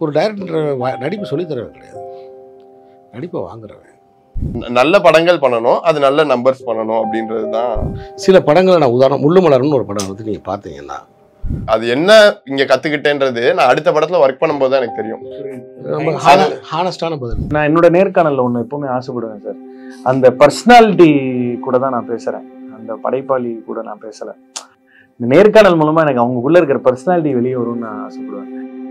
ஒரு டைரக்டர் நடிப்பு சொல்லித் தரவன் கிடையாது நடிப்பை வாங்குறவன் ந- நல்ல படங்கள் பண்ணணும் அது நல்ல நம்பர்ஸ் பண்ணணும் அப்படின்றது தான் சில படங்களை நான் உதாரணம் முள்ளு மலர்னு ஒரு படம் வந்து நீங்கள் பார்த்தீங்கன்னா அது என்ன இங்க கத்துக்கிட்டேன்றது நான் அடுத்த படத்துல ஒர்க் பண்ணும்போது தான் எனக்கு தெரியும் ரொம்ப ஹானஸ்டான பதில் நான் என்னோட நேர்காணல்ல ஒண்ணு எப்பவுமே ஆசைப்படுவேன் சார் அந்த பர்சனாலிட்டி கூட தான் நான் பேசுறேன் அந்த படைப்பாளி கூட நான் பேசல இந்த நேர்காணல் மூலமா எனக்கு அவங்களுக்குள்ள இருக்கிற பர்சனாலிட்டி வெளியே வரும்னு நான் ஆசைப்படுவேன்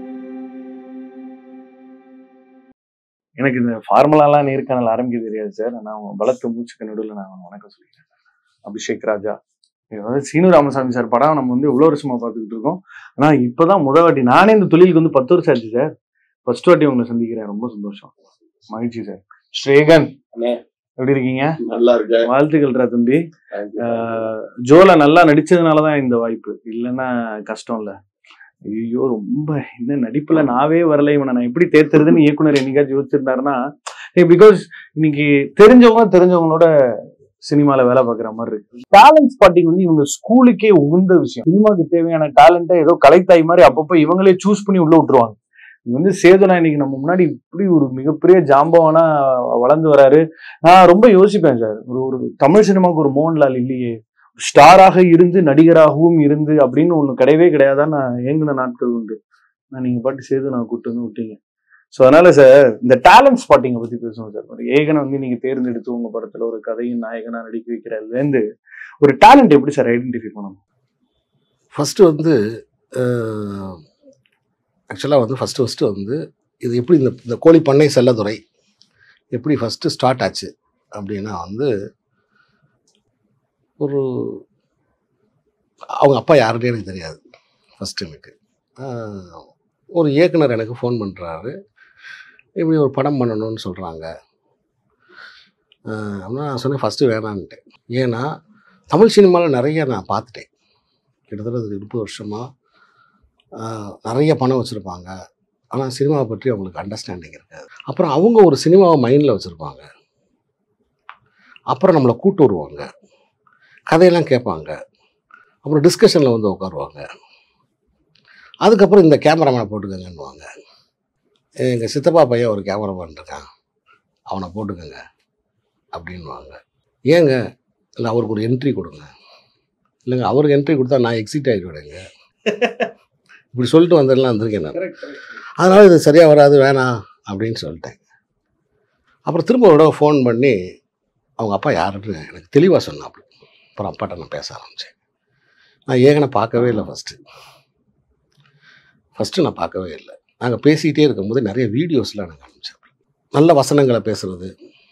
எனக்கு இந்த ஃபார்முலாலாம் நேர்காணல் ஆரம்பிக்க தெரியாது சார் நான் அவங்க பலத்த மூச்சுக்கு நடுவில் நான் வணக்கம் சொல்லிக்கிறேன் அபிஷேக் ராஜா இது வந்து சீனு ராமசாமி சார் படம் நம்ம வந்து எவ்வளோ வருஷமா பார்த்துக்கிட்டு இருக்கோம் ஆனா இப்பதான் முத வாட்டி நானே இந்த தொழிலுக்கு வந்து பத்து வருஷம் ஆச்சு சார் ஃபர்ஸ்ட் வாட்டி உங்களை சந்திக்கிறேன் ரொம்ப சந்தோஷம் மகிழ்ச்சி சார் ஸ்ரீகன் அண்ணே. எப்படி இருக்கீங்க நல்லா இருக்கு வாழ்த்துக்கள்ரா தம்பி ஆஹ் ஜோல நல்லா நடிச்சதுனாலதான் இந்த வாய்ப்பு இல்லைன்னா கஷ்டம் இல்ல ஐயோ ரொம்ப இந்த நடிப்புல நாவே வரல இவனை நான் எப்படி தேர்த்துறதுன்னு இயக்குனர் என்னைக்காச்சும் யோசிச்சிருந்தாருன்னா பிகாஸ் இன்னைக்கு தெரிஞ்சவங்க தெரிஞ்சவங்களோட சினிமால வேலை பார்க்குற மாதிரி இருக்கு டேலண்ட் ஸ்பாட்டிங் வந்து இவங்க ஸ்கூலுக்கே உகந்த விஷயம் சினிமாக்கு தேவையான டேலண்ட்டை ஏதோ கலைத்தாய் மாதிரி அப்பப்போ இவங்களே சூஸ் பண்ணி உள்ள விட்டுருவாங்க இது வந்து சேதுனா இன்னைக்கு நம்ம முன்னாடி இப்படி ஒரு மிகப்பெரிய ஜாம்பவானா வளர்ந்து வராரு நான் ரொம்ப யோசிப்பேன் சார் ஒரு ஒரு தமிழ் சினிமாவுக்கு ஒரு மோகன்லால் இல்லையே ஸ்டாராக இருந்து நடிகராகவும் இருந்து அப்படின்னு ஒண்ணு கிடையவே கிடையாதான் நான் ஏங்கின நாட்கள் உண்டு நான் நீங்க பாட்டு சேது நான் கூட்டு வந்து விட்டீங்க ஸோ அதனால சார் இந்த டேலண்ட் ஸ்பாட்டிங்கை பத்தி பேசுவோம் சார் ஒரு ஏகனை வந்து நீங்க தேர்ந்தெடுத்து உங்க படத்துல ஒரு கதையின் நாயகனா நடிக்க வைக்கிறதுலேருந்து ஒரு டேலண்ட் எப்படி சார் ஐடென்டிஃபை பண்ணணும் ஃபஸ்ட்டு வந்து ஆக்சுவலாக வந்து ஃபஸ்ட்டு ஃபஸ்ட்டு வந்து இது எப்படி இந்த இந்த கோழி பண்ணை செல்லதுறை எப்படி ஃபஸ்ட்டு ஸ்டார்ட் ஆச்சு அப்படின்னா வந்து ஒரு அவங்க அப்பா யாருன்னே எனக்கு தெரியாது ஃபஸ்ட்டு எனக்கு ஆஹ், ஒரு இயக்குனர் எனக்கு ஃபோன் பண்ணுறாரு இப்படி ஒரு படம் பண்ணணும்னு சொல்கிறாங்க அப்படின்னா நான் சொன்னேன் ஃபஸ்ட்டு வேணான்ட்டேன் ஏன்னா தமிழ் சினிமாவில் நிறைய நான் பார்த்துட்டேன் கிட்டத்தட்ட ஒரு முப்பது வருஷமாக நிறைய பணம் வச்சுருப்பாங்க ஆனால் சினிமாவை பற்றி அவங்களுக்கு அண்டர்ஸ்டாண்டிங் இருக்காது அப்புறம் அவங்க ஒரு சினிமாவை மைண்டில் வச்சுருப்பாங்க அப்புறம் நம்மளை கூட்டு வருவாங்க கதையெல்லாம் கேட்பாங்க அப்புறம் டிஸ்கஷனில் வந்து உட்காருவாங்க அதுக்கப்புறம் இந்த கேமராமேனை போட்டுக்கங்கன்னுவாங்க எங்கள் சித்தப்பா பையன் ஒரு கேமராமேன் இருக்கான் அவனை போட்டுக்கங்க அப்படின்வாங்க ஏங்க இல்லை அவருக்கு ஒரு என்ட்ரி கொடுங்க இல்லைங்க அவருக்கு என்ட்ரி கொடுத்தா நான் எக்ஸிட் ஆகிடுவேங்க இப்படி சொல்லிட்டு வந்ததெல்லாம் வந்திருக்கேன் நான் அதனால் இது சரியாக வராது வேணாம் அப்படின்னு சொல்லிட்டேன் அப்புறம் திரும்ப ஒரு தடவை ஃபோன் பண்ணி அவங்க அப்பா யாருன்னு எனக்கு தெளிவாக சொன்னாப்புல அப்புறம் அப்பாட்ட நான் பேச ஆரம்பித்தேன் நான் ஏகனை பார்க்கவே இல்லை ஃபஸ்ட்டு ஃபஸ்ட்டு நான் பார்க்கவே இல்லை நாங்கள் பேசிக்கிட்டே இருக்கும்போது நிறைய வீடியோஸ்லாம் எனக்கு அனுப்பிச்சேன் நல்ல வசனங்களை பேசுகிறது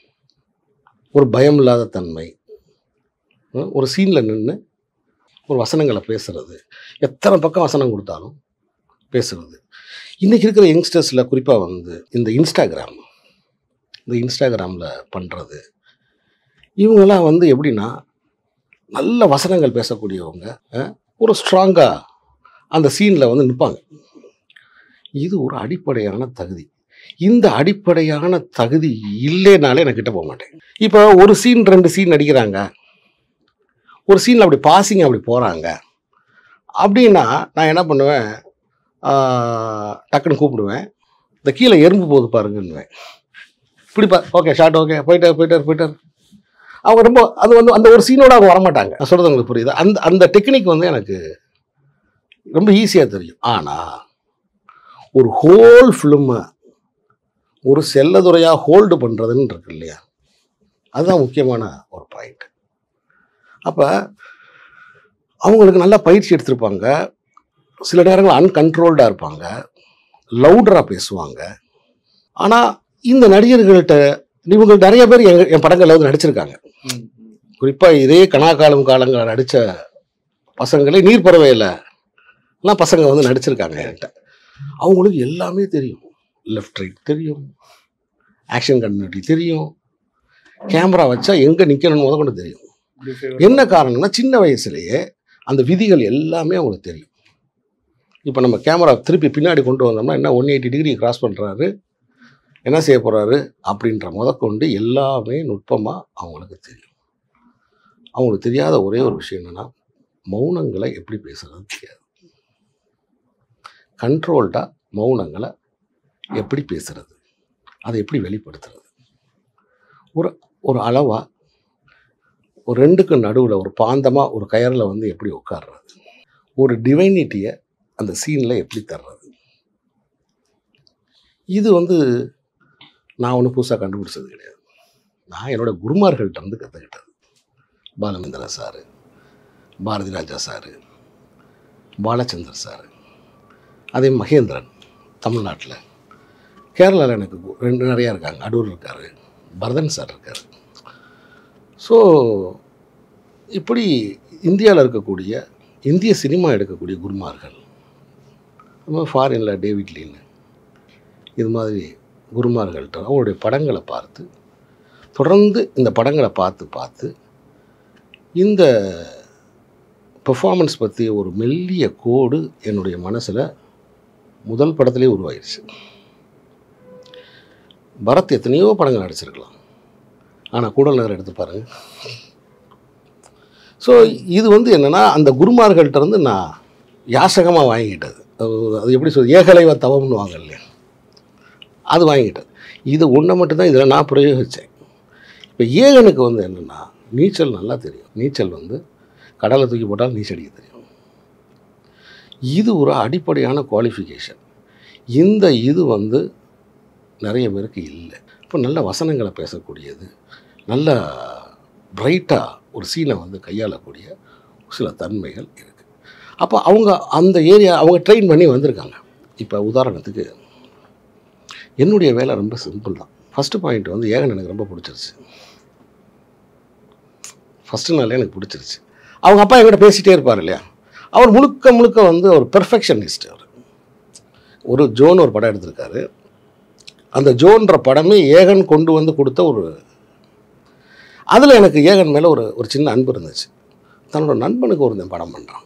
ஒரு பயம் இல்லாத தன்மை ம், ஒரு சீனில் நின்று ஒரு வசனங்களை பேசுறது எத்தனை பக்கம் வசனம் கொடுத்தாலும் பேசுறது இன்றைக்கி இருக்கிற யங்ஸ்டர்ஸில் குறிப்பாக வந்து இந்த இன்ஸ்டாகிராம் இந்த இன்ஸ்டாகிராமில் பண்ணுறது இவங்கெல்லாம் வந்து எப்படின்னா நல்ல வசனங்கள் பேசக்கூடியவங்க அஹ், ஒரு ஸ்ட்ராங்காக அந்த சீனில் வந்து நிற்பாங்க இது ஒரு அடிப்படையான தகுதி இந்த அடிப்படையான தகுதி இல்லைனாலே நான் கிட்ட போக மாட்டேன் இப்போ ஒரு சீன் ரெண்டு சீன் நடிக்கிறாங்க ஒரு சீனில் அப்படி பாசிங் அப்படி போகிறாங்க அப்படின்னா நான் என்ன பண்ணுவேன் ஆஹ், டக்குன்னு கூப்பிடுவேன் இந்த கீழே எறும்பு போகுது பாருங்கன்னுவேன் இப்படிப்பா ஓகே ஷார்ட் ஓகே போயிட்டார் போயிட்டார் போயிட்டார் அவங்க ரொம்ப அது வந்து அந்த ஒரு சீனோட அவங்க வரமாட்டாங்க நான் சொல்கிறது உங்களுக்கு புரியுது அந்த அந்த டெக்னிக் வந்து எனக்கு ரொம்ப ஈஸியாக தெரியும் ஆனால் ஒரு ஹோல் ஃபிலிமை ஒரு செல்லதுறையாக ஹோல்டு பண்ணுறதுன்னு இருக்கு இல்லையா அதுதான் முக்கியமான ஒரு பாயிண்ட் அப்போ அவங்களுக்கு நல்லா பயிற்சி எடுத்திருப்பாங்க சில நேரங்கள் அன்கண்ட்ரோல்டாக இருப்பாங்க லவுடராக பேசுவாங்க ஆனால் இந்த நடிகர்கள்ட்ட இவங்க நிறைய பேர் எங்க என் படங்களில் வந்து நடிச்சிருக்காங்க குறிப்பாக இதே கனாகாலம் காலங்களில் நடித்த பசங்களே நீர் பறவையில் எல்லாம் பசங்க வந்து நடிச்சிருக்காங்க என்கிட்ட அவங்களுக்கு எல்லாமே தெரியும் லெஃப்ட் ரைட் தெரியும் ஆக்ஷன் கன்டினியூட்டி தெரியும் கேமரா வச்சா எங்கே நிற்கணும்னு முத கொண்டு தெரியும் என்ன காரணம்னா சின்ன வயசுலேயே அந்த விதிகள் எல்லாமே அவங்களுக்கு தெரியும் இப்போ நம்ம கேமரா திருப்பி பின்னாடி கொண்டு வந்தோம்னா என்ன ஒன் எயிட்டி டிகிரி கிராஸ் பண்ணுறாரு என்ன செய்ய போகிறாரு அப்படின்ற முதற்கொண்டு எல்லாமே நுட்பமாக அவங்களுக்கு தெரியும் அவங்களுக்கு தெரியாத ஒரே ஒரு விஷயம் என்னென்னா மௌனங்களை எப்படி பேசுறது தெரியாது கண்ட்ரோல்டாக மௌனங்களை எப்படி பேசுறது அதை எப்படி வெளிப்படுத்துறது ஒரு ஒரு அளவா ஒரு ரெண்டுக்கு நடுவில் ஒரு பாந்தமாக ஒரு கயரில் வந்து எப்படி உட்கார்றது ஒரு டிவைனிட்டியை அந்த சீனில் எப்படி தர்றது இது வந்து நான் ஒன்றும் புதுசாக கண்டுபிடிச்சது கிடையாது நான் என்னோட குருமார்கள்ட்ட வந்து கற்றுக்கிட்டது Balu Mahendra sir Bharathi Raja sir Balachander sir அதே மகேந்திரன் தமிழ்நாட்டில் கேரளாவில் எனக்கு கு- ரெண்டு நிறையா இருக்காங்க அடூர் இருக்கார் பரதன் சார் இருக்கார் ஸோ இப்படி இந்தியாவில் இருக்கக்கூடிய இந்திய சினிமா எடுக்கக்கூடிய குருமார்கள் நம்ம ஃபாரினில் டேவிட் லீன் இது மாதிரி குருமார்கள்ட்ட அவருடைய படங்களை பார்த்து தொடர்ந்து இந்த படங்களை பார்த்து பார்த்து இந்த பெர்ஃபார்மன்ஸ் பற்றி ஒரு மெல்லிய கோடு என்னுடைய மனசில் முதல் படத்திலே உருவாயிருச்சு பரத் எத்தனையோ படங்கள் நடிச்சிருக்கலாம் ஆனால் கூடல் நகர் எடுத்து பாருங்க ஸோ இது வந்து என்னென்னா அந்த குருமார்கள்ட்ட இருந்து நான் யாசகமாக வாங்கிக்கிட்டது அது அது எப்படி சொல் ஏகலைவ தவம்னு வாங்க இல்லையா அது வாங்கிக்கிட்டது இது ஒன்றை மட்டும்தான் இதில் நான் பிரயோகித்தேன் இப்போ ஏகனுக்கு வந்து என்னென்னா நீச்சல் நல்லா தெரியும் நீச்சல் வந்து கடலை தூக்கி போட்டால் நீச்சல் அடிக்க தெரியும் இது ஒரு அடிப்படையான குவாலிஃபிகேஷன் இந்த இது வந்து நிறைய பேருக்கு இல்லை இப்போ நல்ல வசனங்களை பேசக்கூடியது நல்ல பிரைட்டாக ஒரு சீனை வந்து கையாளக்கூடிய சில தன்மைகள் இருக்குது அப்போ அவங்க அந்த ஏரியா அவங்க ட்ரெயின் பண்ணி வந்திருக்காங்க இப்போ உதாரணத்துக்கு என்னுடைய வேலை ரொம்ப சிம்பிள் தான் ஃபஸ்ட்டு பாயிண்ட் வந்து ஏகன் எனக்கு ரொம்ப பிடிச்சிருச்சு ஃபஸ்ட்டு நாளே எனக்கு பிடிச்சிருச்சு அவங்க அப்பா என்கிட்ட பேசிகிட்டே இருப்பார் இல்லையா அவர் முழுக்க முழுக்க வந்து ஒரு பெர்ஃபெக்ஷனிஸ்ட் அவர் ஒரு ஜோன் ஒரு படம் எடுத்திருக்காரு அந்த ஜோன்ற படமே ஏகன் கொண்டு வந்து கொடுத்த ஒரு அதில் எனக்கு ஏகன் மேலே ஒரு ஒரு சின்ன அன்பு இருந்துச்சு தன்னோட நண்பனுக்கு ஒரு படம் பண்ணுறான்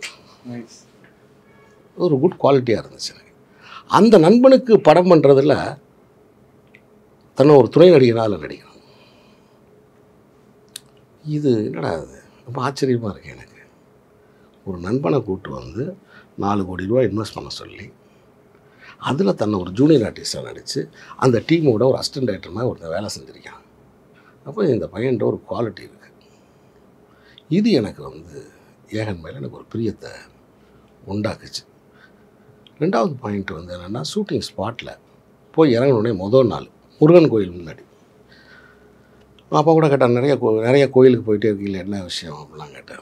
ஒரு குட் குவாலிட்டியாக இருந்துச்சு எனக்கு அந்த நண்பனுக்கு படம் பண்ணுறதுல தன்னை ஒரு துணை நடிகனால நடிக்கிறான் இது என்னடா இது ரொம்ப ஆச்சரியமாக இருக்கு எனக்கு ஒரு நண்பனை கூப்பிட்டு வந்து நாலு கோடி ரூபா இன்வெஸ்ட் பண்ண சொல்லி அதில் தன்னை ஒரு ஜூனியர் ஆர்டிஸ்டாக நடித்து அந்த டீமோட ஒரு அசிஸ்டன்ட் டைரக்டர் மாதிரி ஒருத்தன் வேலை செஞ்சுருக்கான் அப்போ இந்த பையன்கிட்ட ஒரு குவாலிட்டி இருக்குது இது எனக்கு வந்து ஏகன் மேலே எனக்கு ஒரு பிரியத்தை உண்டாக்குச்சு ரெண்டாவது பாயிண்ட் வந்து என்னென்னா ஷூட்டிங் ஸ்பாட்டில் போய் இறங்கினோடனே முதல் நாள் முருகன் கோயில் முன்னாடி நான் அப்பா கூட கேட்டேன் நிறைய கோ நிறைய கோயிலுக்கு போயிட்டே இருக்கீங்களே என்ன விஷயம் அப்படிலாம் கேட்டேன்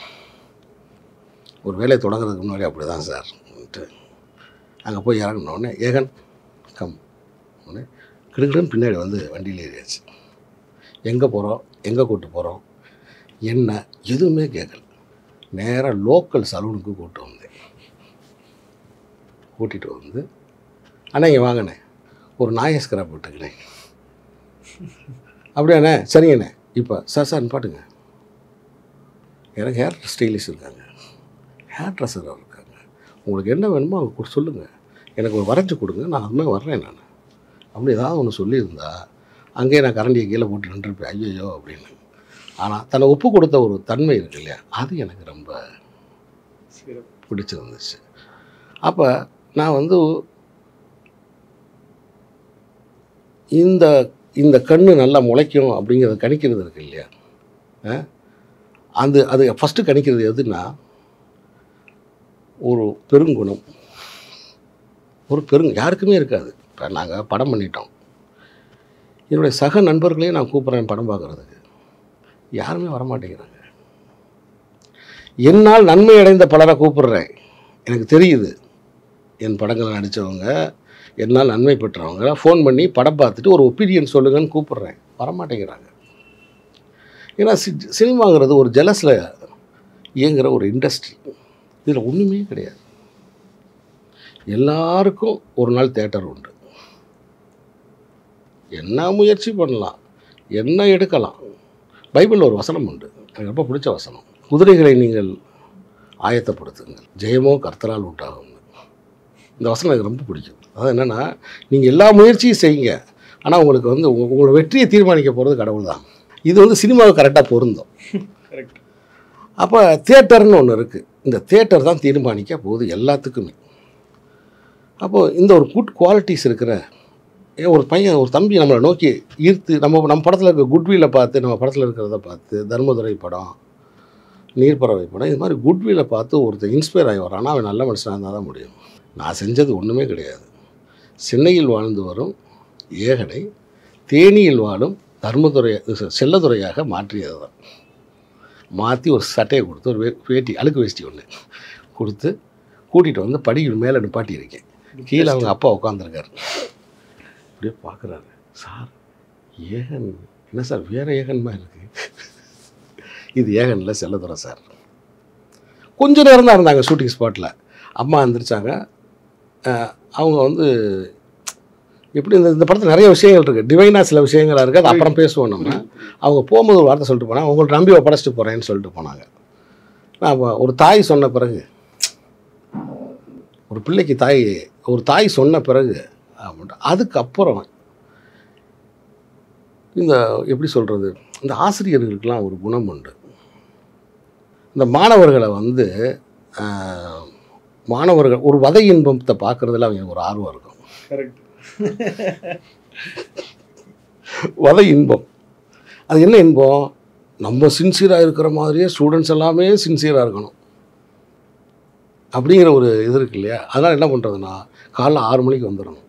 ஒரு வேலையை தொடங்குறதுக்கு முன்னாடி அப்படி தான் சார் அங்கே போய் இறங்கினோடனே ஏகன் கம் உடனே கிடுக்கிடுன்னு பின்னாடி வந்து வண்டியில் ஏறியாச்சு எங்கே போகிறோம் எங்கே கூப்பிட்டு போகிறோம் என்ன எதுவுமே கேட்கல நேராக லோக்கல் சலூனுக்கு கூப்பிட்டு வந்தேன் கூட்டிகிட்டு வந்து அண்ணா இங்கே வாங்கண்ணே ஒரு நாய ஸ்கிராப் விட்டுக்கினே அப்படியாண்ணே சரிங்கண்ணே இப்போ சார் சார் பாட்டுங்க எனக்கு ஹேர் ஸ்டைலிஸ்ட் இருக்காங்க ஹேர் ட்ரெஸ்ஸர் இருக்காங்க உங்களுக்கு என்ன வேணுமோ அவங்க கொடு- சொல்லுங்கள் எனக்கு ஒரு வரைஞ்சி கொடுங்க நான் அதுமாதிரி வர்றேன் நான் அப்படி ஏதாவது ஒன்று சொல்லியிருந்தா அங்கேயே நான் கரண்டியை கீழே போட்டு நின்றுருப்பேன் ஐயோ அப்படின்னு ஆனால் தன்னை ஒப்பு கொடுத்த ஒரு தன்மை இருக்கு இல்லையா அது எனக்கு ரொம்ப பிடிச்சிருந்துச்சு அப்போ நான் வந்து இந்த இந்த கண்ணு நல்லா முளைக்கும் அப்படிங்கிறத கணிக்கிறது இருக்கு இல்லையா அஹ்? அது அது ஃபஸ்ட்டு கணிக்கிறது எதுன்னா ஒரு பெருங்குணம் ஒரு பெருங் யாருக்குமே இருக்காது இப்போ நாங்கள் படம் பண்ணிட்டோம் என்னுடைய சக நண்பர்களையும் நான் கூப்பிட்றேன் படம் பார்க்குறதுக்கு யாருமே வரமாட்டேங்கிறாங்க என்னால் நன்மை அடைந்த பலரை கூப்பிடுறேன் எனக்கு தெரியுது என் படங்களை நடித்தவங்க என்னால் நன்மை பெற்றவங்க ஃபோன் பண்ணி படம் பார்த்துட்டு ஒரு ஒப்பீனியன் சொல்லுங்கன்னு கூப்பிடுறேன் வரமாட்டேங்கிறாங்க ஏன்னா சி சினிமாங்கிறது ஒரு ஜலஸில் இயங்குகிற ஒரு இண்டஸ்ட்ரி இதில் ஒன்றுமே கிடையாது எல்லாருக்கும் ஒரு நாள் தேட்டர் உண்டு என்ன முயற்சி பண்ணலாம் என்ன எடுக்கலாம் பைபிளில் ஒரு வசனம் உண்டு எனக்கு ரொம்ப பிடிச்ச வசனம் குதிரைகளை நீங்கள் ஆயத்தப்படுத்துங்கள் ஜெயமோ கர்த்தரால் உண்டாகும் இந்த வசனம் எனக்கு ரொம்ப பிடிக்கும் அதாவது என்னென்னா நீங்கள் எல்லா முயற்சியும் செய்யுங்க ஆனால் உங்களுக்கு வந்து உங்க- உங்களோட வெற்றியை தீர்மானிக்க போகிறது கடவுள் தான் இது வந்து சினிமாவுக்கு கரெக்டாக பொருந்தும் கரெக்ட் அப்போ தியேட்டர்னு ஒன்று இருக்குது இந்த தியேட்டர் தான் தீர்மானிக்க போகுது எல்லாத்துக்குமே அப்போது இந்த ஒரு குட் குவாலிட்டிஸ் இருக்கிற ஏன் ஒரு பையன் ஒரு தம்பி நம்மளை நோக்கி ஈர்த்து நம்ம நம்ம படத்தில் இருக்க குட்வில்லை பார்த்து நம்ம படத்தில் இருக்கிறத பார்த்து தர்மதுரை படம் நீர்ப்பறவை படம் இது மாதிரி குட்வில்லை பார்த்து ஒருத்தர் இன்ஸ்பயர் ஆகி வரான் அவன் நல்ல மனுஷனாக இருந்தால் தான் முடியும் நான் செஞ்சது ஒன்றுமே கிடையாது சென்னையில் வாழ்ந்து வரும் ஏகனை தேனியில் வாழும் தர்மதுரை செல்லதுரையாக மாற்றியது தான் மாற்றி ஒரு சட்டையை கொடுத்து ஒரு வே- வேட்டி அழுக்கு வேஷ்டி ஒன்று கொடுத்து கூட்டிகிட்டு வந்து படிக்கு மேலே நிப்பாட்டி இருக்கேன் கீழே அவங்க அப்பா உட்காந்துருக்காரு அப்படியே பார்க்குறாரு சார் ஏகன் என்ன சார் வேற ஏகன்மா இருக்கு இது ஏகன்ல செல்லதுரை சார் கொஞ்ச நேரம் தான் இருந்தாங்க ஷூட்டிங் ஸ்பாட்டில் அம்மா எந்திரிச்சாங்க அஹ் அவங்க வந்து எப்படி இந்த இந்த படத்தில் நிறைய விஷயங்கள் இருக்குது டிவைனாக சில விஷயங்களாக இருக்குது அது அப்புறம் பேசுவோம் நம்ம அவங்க போகும்போது ஒரு வார்த்தை சொல்லிட்டு போனாங்க உங்கள்ட்ட நம்பி ஒப்படைச்சிட்டு போகிறேன்னு சொல்லிட்டு போனாங்க நான் அப்ப ஒரு தாய் சொன்ன பிறகு ஒரு பிள்ளைக்கு தாய் ஒரு தாய் சொன்ன பிறகு அப்படின்ட்டு அதுக்கப்புறம் இந்த எப்படி சொல்கிறது இந்த ஆசிரியர்களுக்கெல்லாம் ஒரு குணம் உண்டு இந்த மாணவர்களை வந்து ஆஹ், மாணவர்கள் ஒரு வதை இன்பத்தை பார்க்குறதுல அவங்க ஒரு ஆர்வம் இருக்கும் கரெக்ட் வதை இன்பம் அது என்ன இன்பம் நம்ம சின்சியராக இருக்கிற மாதிரியே ஸ்டூடெண்ட்ஸ் எல்லாமே சின்சியராக இருக்கணும் அப்படிங்கிற ஒரு இது இருக்கு இல்லையா அதனால் என்ன பண்ணுறதுன்னா காலைல ஆறு மணிக்கு வந்துடணும்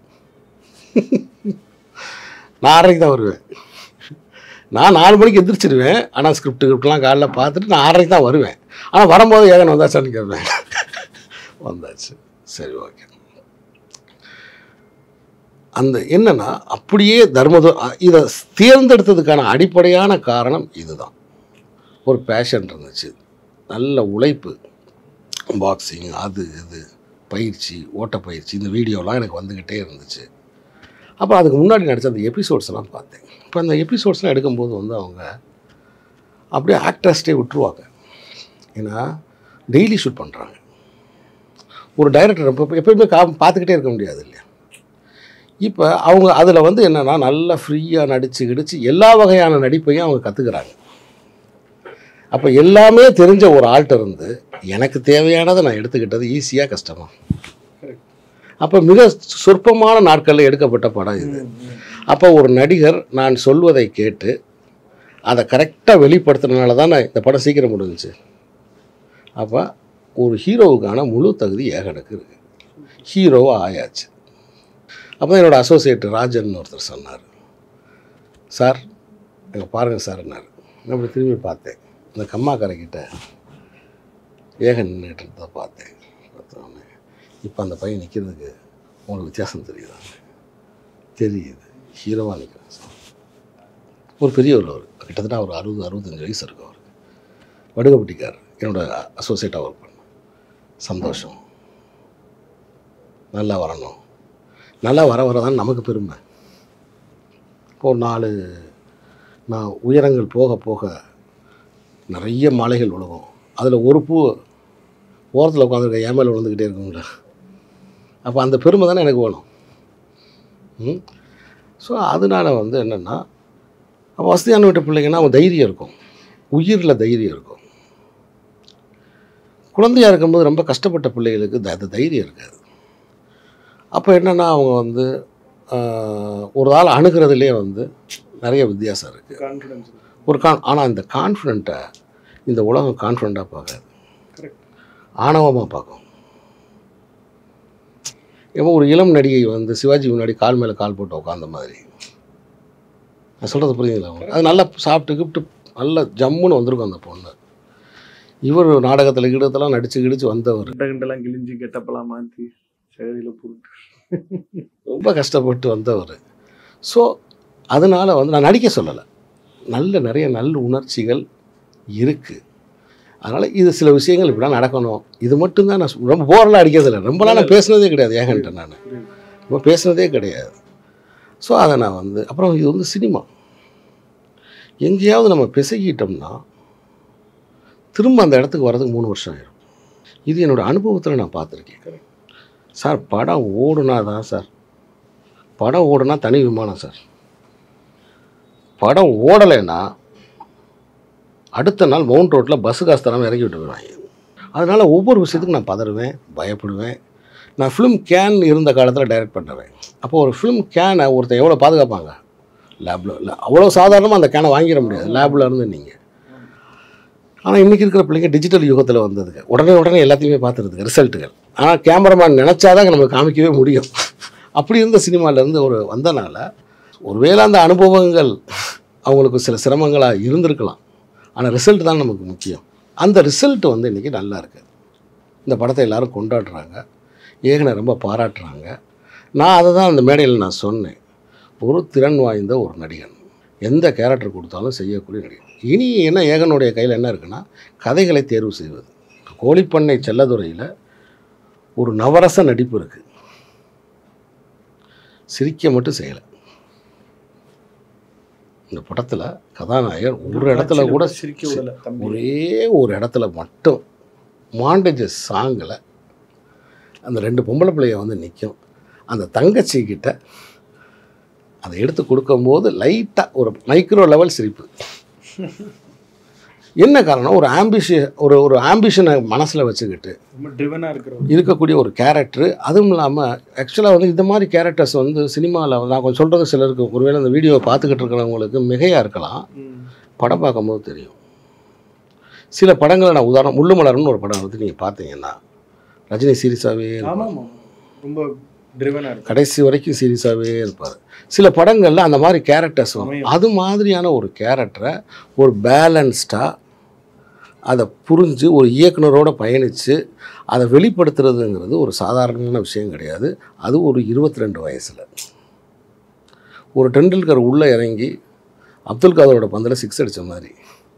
நான் ஆறரைக்கு தான் வருவேன் நான் நாலு மணிக்கு எந்திரிச்சிருவேன் ஆனால் ஸ்கிரிப்ட் கிரிப்ட்லாம் காலைல பார்த்துட்டு நான் ஆறரைக்கு தான் வருவேன் ஆனால் வரும்போது ஏகன் வந்தாச்சான்னு கேட்பேன் வந்தாச்சு சரி ஓகே அந்த என்னன்னா அப்படியே தர்மது இதை தேர்ந்தெடுத்ததுக்கான அடிப்படையான காரணம் இதுதான் ஒரு பேஷன் இருந்துச்சு நல்ல உழைப்பு பாக்ஸிங் அது இது பயிற்சி ஓட்டப்பயிற்சி இந்த வீடியோலாம் எனக்கு வந்துக்கிட்டே இருந்துச்சு அப்போ அதுக்கு முன்னாடி நடித்த அந்த எபிசோட்ஸ்லாம் பார்த்தேன் இப்போ அந்த எபிசோட்ஸ்லாம் எடுக்கும்போது வந்து அவங்க அப்படியே ஆக்டர்ஸ்டே விட்டுருவாங்க ஏன்னா டெய்லி ஷூட் பண்ணுறாங்க ஒரு டைரக்டர் எப்போ எப்பயுமே கா பார்த்துக்கிட்டே இருக்க முடியாது இல்லையா இப்போ அவங்க அதில் வந்து என்னென்னா நல்லா ஃப்ரீயாக நடித்து கிடிச்சு எல்லா வகையான நடிப்பையும் அவங்க கற்றுக்குறாங்க அப்போ எல்லாமே தெரிஞ்ச ஒரு ஆள்கிட்ட இருந்து எனக்கு தேவையானதை நான் எடுத்துக்கிட்டது ஈஸியாக கஷ்டமா அப்போ மிக சொற்பமான நாட்களில் எடுக்கப்பட்ட படம் இது அப்போ ஒரு நடிகர் நான் சொல்வதை கேட்டு அதை கரெக்டாக வெளிப்படுத்துறதுனால தான் நான் இந்த படம் சீக்கிரம் முடிஞ்சுச்சு அப்போ ஒரு ஹீரோவுக்கான முழு தகுதி ஏகனுக்கு இருக்குது ஹீரோவாக ஆயாச்சு அப்போ தான் என்னோடய அசோசியேட் ராஜன் ஒருத்தர் சொன்னார் சார் அங்கே பாருங்கள் சார்னார் நான் அப்படி திரும்பி பார்த்தேன் இந்த கம்மாக்கரைக்கிட்ட ஏகன் நின்றுட்டு இருந்ததை பார்த்தேன் பார்த்தோன்னே இப்போ அந்த பையன் நிற்கிறதுக்கு உங்களுக்கு வித்தியாசம் தெரியுதா தெரியுது ஹீரோவாக நிற்கிறேன் சார் ஒரு பெரியவர் அவர் கிட்டத்தட்ட ஒரு அறுபது அறுபத்தஞ்சு வயசு இருக்கும் அவருக்கு வடுகப்பட்டிக்கார் என்னோட அசோசியேட்டாக ஒர்க் பண்ண சந்தோஷம் நல்லா வரணும் நல்லா வர வர தான் நமக்கு பெருமை இப்போ நாலு நான் உயரங்கள் போக போக நிறைய மாலைகள் விழுகும் அதில் ஒரு பூ ஓரத்தில் உட்காந்துருக்க என் மேலே விழுந்துக்கிட்டே இருக்கும்ல அப்போ அந்த பெருமை தானே எனக்கு வேணும் ம் ஸோ அதனால வந்து என்னென்னா அவன் வசதியான வீட்டு பிள்ளைங்கன்னா அவன் தைரியம் இருக்கும் உயிரில் தைரியம் இருக்கும் குழந்தையாக இருக்கும்போது ரொம்ப கஷ்டப்பட்ட பிள்ளைகளுக்கு த- அது தைரியம் இருக்காது அப்போ என்னென்னா அவங்க வந்து ஆஹ், ஒரு ஆள் அணுகிறதுலே வந்து நிறைய வித்தியாசம் இருக்குது கான்ஃபிடன்ஸ் ஒரு கான் ஆனால் இந்த கான்ஃபிடென்ட்டை இந்த உலகம் கான்ஃபிடெண்ட்டாக பார்க்காது கரெக்ட் ஆணவமாக பார்க்கும் ஏதோ ஒரு இளம் நடிகை வந்து சிவாஜி முன்னாடி கால் மேலே கால் போட்டு உட்காந்த மாதிரி நான் சொல்கிறது புரியுதுங்களா உங்களுக்கு அது நல்லா சாப்பிட்டு கிப்ட்டு நல்லா ஜம்முன்னு வந்திருக்கும் அந்த பொண்ணு இவர் நாடகத்தில் கிடத்தெல்லாம் நடிச்சு கிடிச்சு வந்தவர் கிட்ட கிண்டெல்லாம் கிழிஞ்சு கெட்டப்பெல்லாம் மாற்றி சேதியில் போட்டு ரொம்ப கஷ்டப்பட்டு வந்தவர் ஸோ அதனால் வந்து நான் நடிக்க சொல்லலை நல்ல நிறைய நல்ல உணர்ச்சிகள் இருக்குது அதனால் இது சில விஷயங்கள் இப்படி நடக்கணும் இது மட்டும்தான் நான் சொ- ரொம்ப போரெல்லாம் அடிக்கிறதில்ல ரொம்பலாம் நான் பேசுனதே கிடையாது ஏகன்ட்ட நான் ரொம்ப பேசுனதே கிடையாது ஸோ அதை நான் வந்து அப்புறம் இது வந்து சினிமா எங்கேயாவது நம்ம பிசகிட்டோம்னா திரும்ப அந்த இடத்துக்கு வர்றதுக்கு மூணு வருஷம் ஆயிரும் இது என்னோட அனுபவத்தில் நான் பார்த்துருக்கேன் சார் படம் ஓடுனா தான் சார் படம் ஓடுனா தனி விமானம் சார் படம் ஓடலைன்னா அடுத்த நாள் மவுண்ட் ரோட்டில் பஸ்ஸு காசு தராமல் இறக்கி விட்டு போயிடுவாங்க அதனால் ஒவ்வொரு விஷயத்துக்கும் நான் பதறுவேன் பயப்படுவேன் நான் ஃபிலிம் கேன் இருந்த காலத்தில் டைரக்ட் பண்ணுறேன் அப்போ ஒரு ஃபிலிம் கேனை ஒருத்தன் எவ்வளோ பாதுகாப்பாங்க லேபில் இல்லை அவ்வளோ சாதாரணமாக அந்த கேனை வாங்கிட முடியாது லேபில் இருந்து நீங்கள் ஆனால் இன்றைக்கி இருக்கிற பிள்ளைங்க டிஜிட்டல் யுகத்தில் வந்ததுக்கு உடனே உடனே எல்லாத்தையுமே பார்த்துறதுக்கு ரிசல்ட்டுகள் ஆனால் கேமராமேன் நினச்சாதான் நமக்கு காமிக்கவே முடியும் அப்படி இருந்த சினிமாலேருந்து ஒரு வந்தனால ஒருவேளை அந்த அனுபவங்கள் அவங்களுக்கு சில சிரமங்களாக இருந்திருக்கலாம் ஆனால் ரிசல்ட் தான் நமக்கு முக்கியம் அந்த ரிசல்ட் வந்து இன்றைக்கி நல்லா இருக்குது இந்த படத்தை எல்லாரும் கொண்டாடுறாங்க ஏகனை ரொம்ப பாராட்டுறாங்க நான் அதை தான் அந்த மேடையில் நான் சொன்னேன் ஒரு திறன் வாய்ந்த ஒரு நடிகன் எந்த கேரக்டர் கொடுத்தாலும் செய்யக்கூடிய நடிகன் இனி என்ன ஏகனுடைய கையில் என்ன இருக்குன்னா கதைகளை தேர்வு செய்வது கோழிப்பண்ணை செல்லதுறையில் ஒரு நவரச நடிப்பு இருக்குது சிரிக்க மட்டும் செய்யலை இந்த படத்தில் கதாநாயகர் ஒரு இடத்துல கூட சிரிக்க விடல தம்பி ஒரே ஒரு இடத்துல மட்டும் மாண்டேஜஸ் சாங்கில் அந்த ரெண்டு பொம்பளை பிள்ளைய வந்து நிற்கும் அந்த தங்கச்சி கிட்ட அதை எடுத்து கொடுக்கும்போது லைட்டாக ஒரு மைக்ரோ லெவல் சிரிப்பு என்ன காரணம் ஒரு ஆம்பிஷன் ஒரு ஒரு ஆம்பிஷனை மனசில் வச்சுக்கிட்டு ரொம்ப ட்ரிவனா இருக்கிறவர் இருக்கக்கூடிய ஒரு கேரக்டர் அதுவும் இல்லாமல் ஆக்சுவலாக வந்து இந்த மாதிரி கேரக்டர்ஸ் வந்து சினிமாவில் நான் கொஞ்சம் சொல்கிறது சிலருக்கு ஒருவேளை இந்த வீடியோவை பார்த்துக்கிட்டு இருக்கிறவங்களுக்கு மிகையாக இருக்கலாம் படம் பார்க்கும்போது தெரியும் சில படங்களை நான் உதாரணம் முள்ளுமலர்னு ஒரு படம் வந்து நீங்கள் பார்த்தீங்கன்னா ரஜினி சீரியஸாகவே ஆமா ஆமா ரொம்ப ட்ரிவனா இருக்கு கடைசி வரைக்கும் சீரியஸாகவே இருப்பார் சில படங்களில் அந்த மாதிரி கேரக்டர்ஸ் வரும் அமையும். அது மாதிரியான ஒரு கேரக்டரை ஒரு பேலன்ஸ்டாக அதை புரிஞ்சு ஒரு இயக்குனரோட பயணித்து அதை வெளிப்படுத்துறதுங்கிறது ஒரு சாதாரணமான விஷயம் கிடையாது அது ஒரு இருபத்தி ரெண்டு வயசில் ஒரு டெண்டுல்கர் உள்ளே இறங்கி அப்துல் காதரோட பந்தில் சிக்ஸ் அடித்த மாதிரி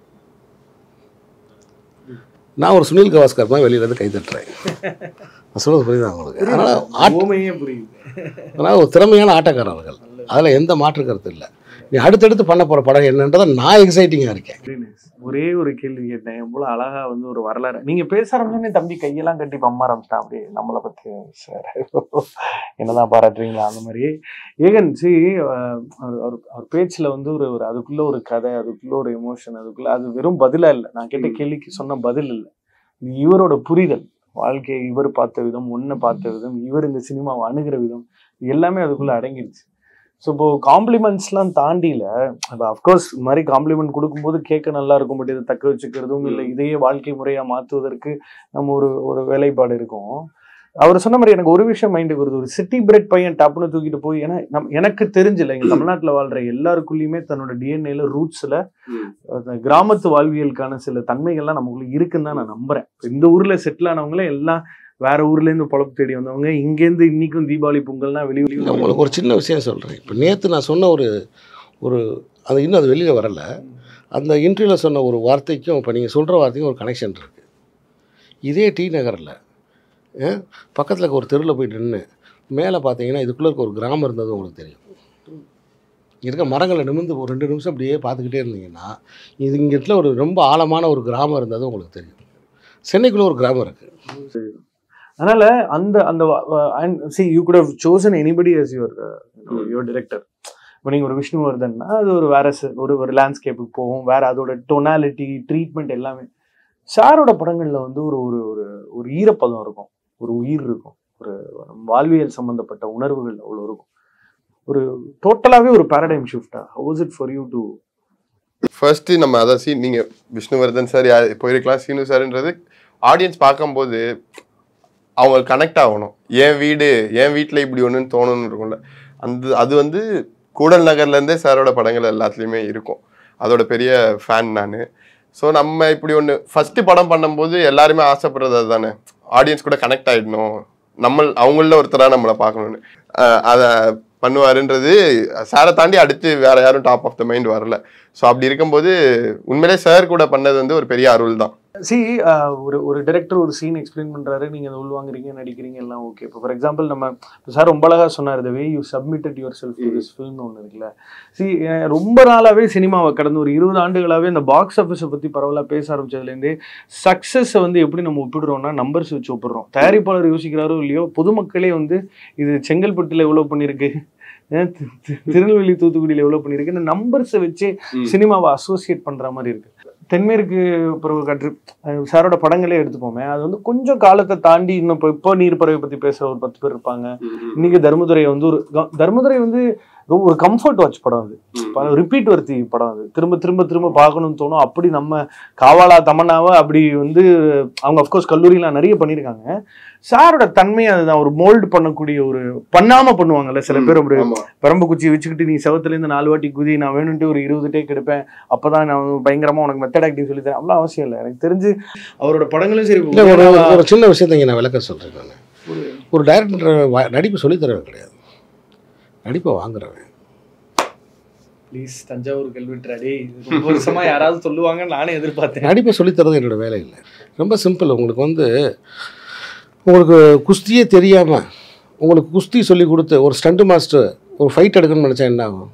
நான் ஒரு சுனில் கவாஸ்கர் மாதிரி வெளியில இருந்து கை தட்டுறேன் நான் சொல்றது புரியுதா உங்களுக்கு அதனால் ஆட் ஓமையே புரியுது அதனால் ஒரு திறமையான ஆட்டக்காரர்கள் அதில் எந்த மாற்று கருத்து இல்லை நீ அடுத்தடுத்து பண்ண போகிற படம் என்னன்றதை நான் எக்ஸைட்டிங்காக இருக்கேன் Very nice. ஒரே ஒரு கேள்வி கேட்டேன் எவ்வளவு அழகா வந்து ஒரு வரலாறு நீங்க பேச ஆரம்பிச்சோடனே தம்பி கையெல்லாம் கட்டி பம்ம ஆரம்பிச்சிட்டான் அப்படியே நம்மளை பத்தி சார் என்னதான் பாராட்டுறீங்களா அந்த மாதிரி ஏகன் சி அவர் அவர் பேச்சுல வந்து ஒரு ஒரு அதுக்குள்ள ஒரு கதை அதுக்குள்ள ஒரு எமோஷன் அதுக்குள்ள அது வெறும் பதிலா இல்லை நான் கேட்ட கேள்விக்கு சொன்ன பதில் இல்லை இது இவரோட புரிதல் வாழ்க்கையை இவர் பார்த்த விதம் ஒன்றை பார்த்த விதம் இவர் இந்த சினிமாவை அணுகிற விதம் இது எல்லாமே அதுக்குள்ள அடங்கிடுச்சு ஸோ இப்போ காம்ப்ளிமெண்ட்ஸ்லாம் தாண்டியில அப்போ அஃப்கோர்ஸ் இந்த மாதிரி காம்ப்ளிமெண்ட் கொடுக்கும்போது கேட்க நல்லா இருக்கும் பட் இதை தக்க வச்சுக்கிறதும் இல்லை இதையே வாழ்க்கை முறையா மாற்றுவதற்கு நம்ம ஒரு ஒரு வேலைப்பாடு இருக்கும் அவர் சொன்ன மாதிரி எனக்கு ஒரு விஷயம் மைண்டுக்கு வருது ஒரு சிட்டி பிரெட் பையன் டப்புன்னு தூக்கிட்டு போய் ஏன்னா நம் எனக்கு தெரிஞ்சல இங்க தமிழ்நாட்டுல வாழ்ற எல்லாருக்குள்ளயுமே தன்னோட டிஎன்ஏல ரூட்ஸ்ல கிராமத்து வாழ்வியலுக்கான சில தன்மைகள்லாம் நமக்குள்ள இருக்குன்னு தான் நான் நம்புறேன் இப்ப இந்த ஊர்ல செட்டில் ஆனவங்களே எல்லாம் வேற ஊர்ல இருந்து பொழப்பு தேடி வந்தவங்க இங்கேருந்து இன்னைக்கும் தீபாவளி பொங்கல்னா வெளி வெளி நான் உங்களுக்கு ஒரு சின்ன விஷயம் சொல்கிறேன் இப்போ நேற்று நான் சொன்ன ஒரு ஒரு அது இன்னும் அது வெளியில் வரல அந்த இன்டர்வியூவில் சொன்ன ஒரு வார்த்தைக்கும் இப்போ நீங்கள் சொல்கிற வார்த்தைக்கும் ஒரு கனெக்ஷன் இருக்குது இதே டி நகரில் பக்கத்தில் இருக்க ஒரு தெருவில் போய் நின்று மேலே பார்த்தீங்கன்னா இதுக்குள்ளே இருக்க ஒரு கிராமம் இருந்தது உங்களுக்கு தெரியும் இருக்க மரங்களை நிமிர்ந்து ஒரு ரெண்டு நிமிஷம் அப்படியே பார்த்துக்கிட்டே இருந்தீங்கன்னா இது இங்கே இடத்துல ஒரு ரொம்ப ஆழமான ஒரு கிராமம் இருந்தது உங்களுக்கு தெரியும் சென்னைக்குள்ளே ஒரு கிராமம் இருக்குது அதனால அந்த அந்த see you good how chosen anybody as your your director இப்போ நீங்கள் ஒரு விஷ்ணுவர்தன்னா அது ஒரு வேற ச- ஒரு ஒரு லேண்ட்ஸ்கேப்புக்கு போகும் வேற அதோட டொனாலிட்டி ட்ரீட்மெண்ட் எல்லாமே சாரோட படங்கள்ல வந்து ஒரு ஒரு ஒரு ஒரு ஈரப்பதம் இருக்கும் ஒரு உயிர் இருக்கும் ஒரு வாழ்வியல் சம்பந்தப்பட்ட உணர்வுகள் அவ்வளோ இருக்கும் ஒரு டோட்டலாகவே ஒரு பேரடைம் ஷிஃப்டா how's it for you to first நம்ம அதான் சீன் நீங்க விஷ்ணுவர்தன் சார் யார் போயிருக்கலாம் சீனு சார்ன்றது ஆடியன்ஸ் பார்க்கும்போது அவங்க கனெக்ட் ஆகணும் என் வீடு என் வீட்டில் இப்படி ஒன்றுன்னு தோணுன்னு இருக்கும்ல அந்த அது வந்து கூடல் நகர்லேருந்தே சாரோட படங்கள் எல்லாத்துலேயுமே இருக்கும் அதோட பெரிய ஃபேன் நான் ஸோ நம்ம இப்படி ஒன்று ஃபஸ்ட்டு படம் பண்ணும்போது எல்லாருமே ஆசைப்படுறது அதுதானே ஆடியன்ஸ் கூட கனெக்ட் ஆகிடணும் நம்ம அவங்கள ஒருத்தராக நம்மளை பார்க்கணுன்னு அஹ் அதை பண்ணுவாருன்றது சாரை தாண்டி அடுத்து வேற யாரும் டாப் ஆஃப் த மைண்ட் வரல ஸோ அப்படி இருக்கும்போது உண்மையிலே சார் கூட பண்ணது வந்து ஒரு பெரிய அருள் தான் சி ஒரு ஒரு டைரக்டர் ஒரு சீன் எக்ஸ்பிளைன் பண்றாரு நீங்க அதை உள்வாங்குறீங்க நடிக்கிறீங்க எல்லாம் ஓகே இப்போ ஃபார் எக்ஸாம்பிள் நம்ம சார் ரொம்ப அழகா சொன்னார் the way you submitted your self to this ஃபில்ம்னு ஒன்று இருக்குல்ல சி ரொம்ப நாளாவே சினிமாவை கடந்த ஒரு இருபது ஆண்டுகளாவே இந்த பாக்ஸ் ஆஃபீஸை பத்தி பரவலா பேச ஆரம்பிச்சதுலேருந்தே சக்ஸஸை வந்து எப்படி நம்ம ஒப்பிடுறோம்னா நம்பர்ஸ் வச்சு ஒப்பிடுறோம் தயாரிப்பாளர் யோசிக்கிறாரோ இல்லையோ பொதுமக்களே வந்து இது செங்கல்பட்டுல எவ்வளவு பண்ணிருக்கு அஹ் தி- தி- திருநெல்வேலி தூத்துக்குடியில எவ்வளவு பண்ணிருக்கு இந்த நம்பர்ஸை வச்சு சினிமாவை அசோசியேட் பண்ற மாதிரி இருக்கு தென்மேற்கு பருவ காற்று அஹ் சாரோட படங்களே எடுத்துப்போமே அது வந்து கொஞ்சம் காலத்தை தாண்டி இன்னும் இப்போ இப்போ நீர் பறவை பத்தி பேசுற ஒரு பத்து பேர் இருப்பாங்க இன்னைக்கு தர்மதுரை வந்து ஒரு க- தர்மதுரை வந்து ரொம்ப ஒரு கம்ஃபர்ட் வாட்ச் படம் அது ரிப்பீட் வர்த்தி படம் அது திரும்ப திரும்ப திரும்ப பார்க்கணும்னு தோணும் அப்படி நம்ம காவாலா தமன்னாவை அப்படி வந்து அவங்க அஃப்கோர்ஸ் கல்லூரிலாம் நிறைய பண்ணியிருக்காங்க சாரோட தன்மை அதுதான் ஒரு மோல்டு பண்ணக்கூடிய ஒரு பண்ணாம பண்ணுவாங்கல்ல சில பேர் அப்படி ஆமா. பரம்பு குச்சி வச்சுக்கிட்டு நீ செவத்துல இருந்து நாலு வாட்டி குதி நான் வேணும்ட்டு ஒரு இருபது டேக் எடுப்பேன் அப்பதான் நான் பயங்கரமா உனக்கு மெத்தட் ஆக்டிங் சொல்லி தரேன் அவ்வளோ அவசியம் இல்லை எனக்கு தெரிஞ்சு அவரோட படங்களும் சரி இல்லை ஒரு ஒரு சின்ன விஷயத்தை இங்கே நான் விளக்க சொல்கிறேன் நான் ஒரு டைரக்டர் நடிப்பு சொல்லித் தரவன் கிடையாது நடிப்பை வாங்குறவன் ப்ளீஸ் தஞ்சாவூர் கல்வெட்டு ரொம்ப வருஷமா யாராவது சொல்லுவாங்க நானே எதிர்பார்த்தேன் நடிப்பை சொல்லித்தரது என்னோட வேலை இல்லை ரொம்ப சிம்பிள் உங்களுக்கு வந்து உங்களுக்கு குஸ்தியே தெரியாமல் உங்களுக்கு குஸ்தி சொல்லி கொடுத்து ஒரு ஸ்டண்ட் மாஸ்டர் ஒரு ஃபைட் எடுக்கணும்னு நினச்சா என்ன ஆகும்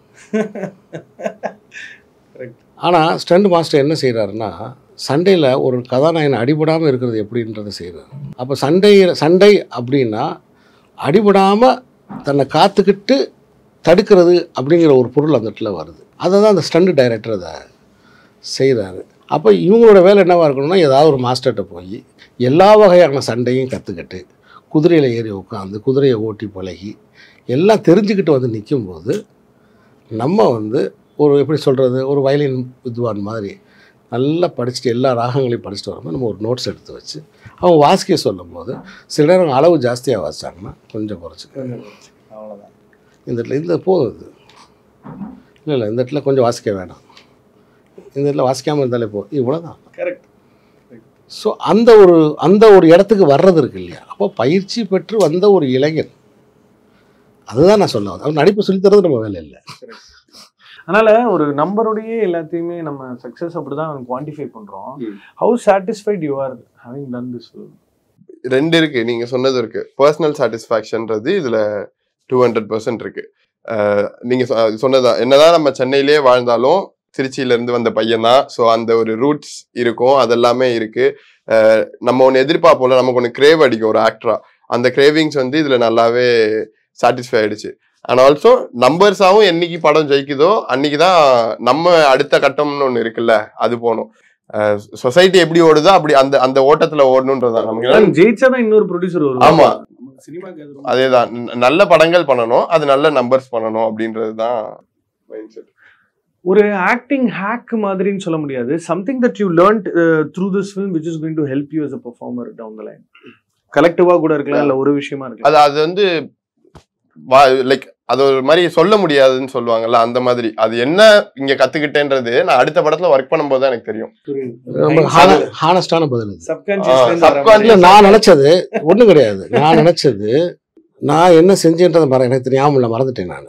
Correct. ஆனால் ஸ்டண்ட் மாஸ்டர் என்ன செய்கிறாருன்னா சண்டையில் ஒரு கதாநாயகன் அடிபடாமல் இருக்கிறது எப்படின்றத செய்கிறார் அப்போ சண்டை சண்டை அப்படின்னா அடிபடாமல் தன்னை காத்துக்கிட்டு தடுக்கிறது அப்படிங்கிற ஒரு பொருள் அந்த இடத்துல வருது அதை தான் அந்த ஸ்டண்ட் டைரக்டர் அதை செய்கிறாரு அப்போ இவங்களோட வேலை என்னவாக இருக்கணும்னா ஏதாவது ஒரு மாஸ்டர்கிட்ட போய் எல்லா வகையான சண்டையும் கற்றுக்கிட்டு குதிரையில் ஏறி உட்காந்து குதிரையை ஓட்டி பழகி எல்லாம் தெரிஞ்சுக்கிட்டு வந்து நிற்கும்போது நம்ம வந்து ஒரு எப்படி சொல்கிறது ஒரு வயலின் வித்வான் மாதிரி நல்லா படிச்சுட்டு எல்லா ராகங்களையும் படிச்சுட்டு வரும்போது நம்ம ஒரு நோட்ஸ் எடுத்து வச்சு அவங்க வாசிக்க சொல்லும்போது சில நேரம் அளவு ஜாஸ்தியாக வாசிச்சாங்கன்னா கொஞ்சம் குறைச்சிக்க அவ்வளோதான் இந்த இடத்துல இந்த போதும் இது இல்லை இல்லை இந்த இடத்துல கொஞ்சம் வாசிக்க வேணாம் இந்த இடத்துல வாசிக்காமல் இருந்தாலே போதும் இவ்வளோ தான் கரெக்ட் ஸோ அந்த ஒரு அந்த ஒரு இடத்துக்கு வர்றது இருக்கு இல்லையா அப்போ பயிற்சி பெற்று வந்த ஒரு இளைஞன் அதுதான் நான் சொல்ல வந்தேன். அவர் நடிப்பு சொல்லித் தரது நம்ம வேலை இல்லை அதனால ஒரு நம்பருடைய எல்லாத்தையுமே நம்ம சக்ஸஸ் அப்படிதான் குவான்டிஃபை பண்றோம் ம். How satisfied you are having done this ரெண்டு இருக்கு நீங்க சொன்னது இருக்கு பர்சனல் சாட்டிஸ்ஃபேக்ஷன்றது இதுல டூ ஹண்ட்ரட் பர்சன்ட் இருக்கு அஹ் நீங்க சொ- சொன்னதான் என்னதான் நம்ம சென்னையிலேயே வாழ்ந்தாலும் திருச்சியில இருந்து வந்த பையன் தான் ஸோ அந்த ஒரு ரூட்ஸ் இருக்கும் அதெல்லாமே இருக்கு அஹ் நம்ம ஒன்று எதிர்பார்ப்போம்ல நமக்கு ஒன்று கிரேவ் அடிக்கும் ஒரு ஆக்டரா அந்த கிரேவிங்ஸ் வந்து இதுல நல்லாவே சாட்டிஸ்ஃபை ஆயிடுச்சு அண்ட் ஆல்சோ நம்பர்ஸாவும் என்னைக்கு படம் ஜெயிக்குதோ அன்னைக்கு தான் நம்ம அடுத்த கட்டம்னு ஒன்று இருக்குல்ல அது போகணும் சொசைட்டி எப்படி ஓடுதோ அப்படி அந்த அந்த ஓட்டத்துல ஓடணுன்றதான் நமக்கு ஜெயிச்சாதான் இன்னொரு ப்ரொடியூசர் வரும் ஆமா. சினிமாக்கு அது ரொம்ப- அதேதான் ந- நல்ல படங்கள் பண்ணணும் அது நல்ல நம்பர்ஸ் பண்ணணும் அப்படின்றது தான் ஒரு ஆக்டிங் ஹேக் மாதிரின்னு சொல்ல முடியாது something that you learn through this film which is going to help you as a performer down the line கலெக்டிவா கூட இருக்கலாம் இல்ல ஒரு விஷயமா இருக்கலாம் அது அது வந்து லைக் அது ஒரு மாதிரி சொல்ல முடியாதுன்னு சொல்லுவாங்கல்ல அந்த மாதிரி அது என்ன இங்க கத்துக்கிட்டேன்றது நான் அடுத்த படத்துல ஒர்க் பண்ணும்போது தான் எனக்கு தெரியும் ரொம்ப ஹானஸ்டான பதில் இது subconscious- இல்லை நான் நினச்சது ஒன்றும் கிடையாது நான் நினச்சது நான் என்ன செஞ்சேன்றதை மற எனக்கு ஞாபகம் இல்லை மறந்துட்டேன் நான்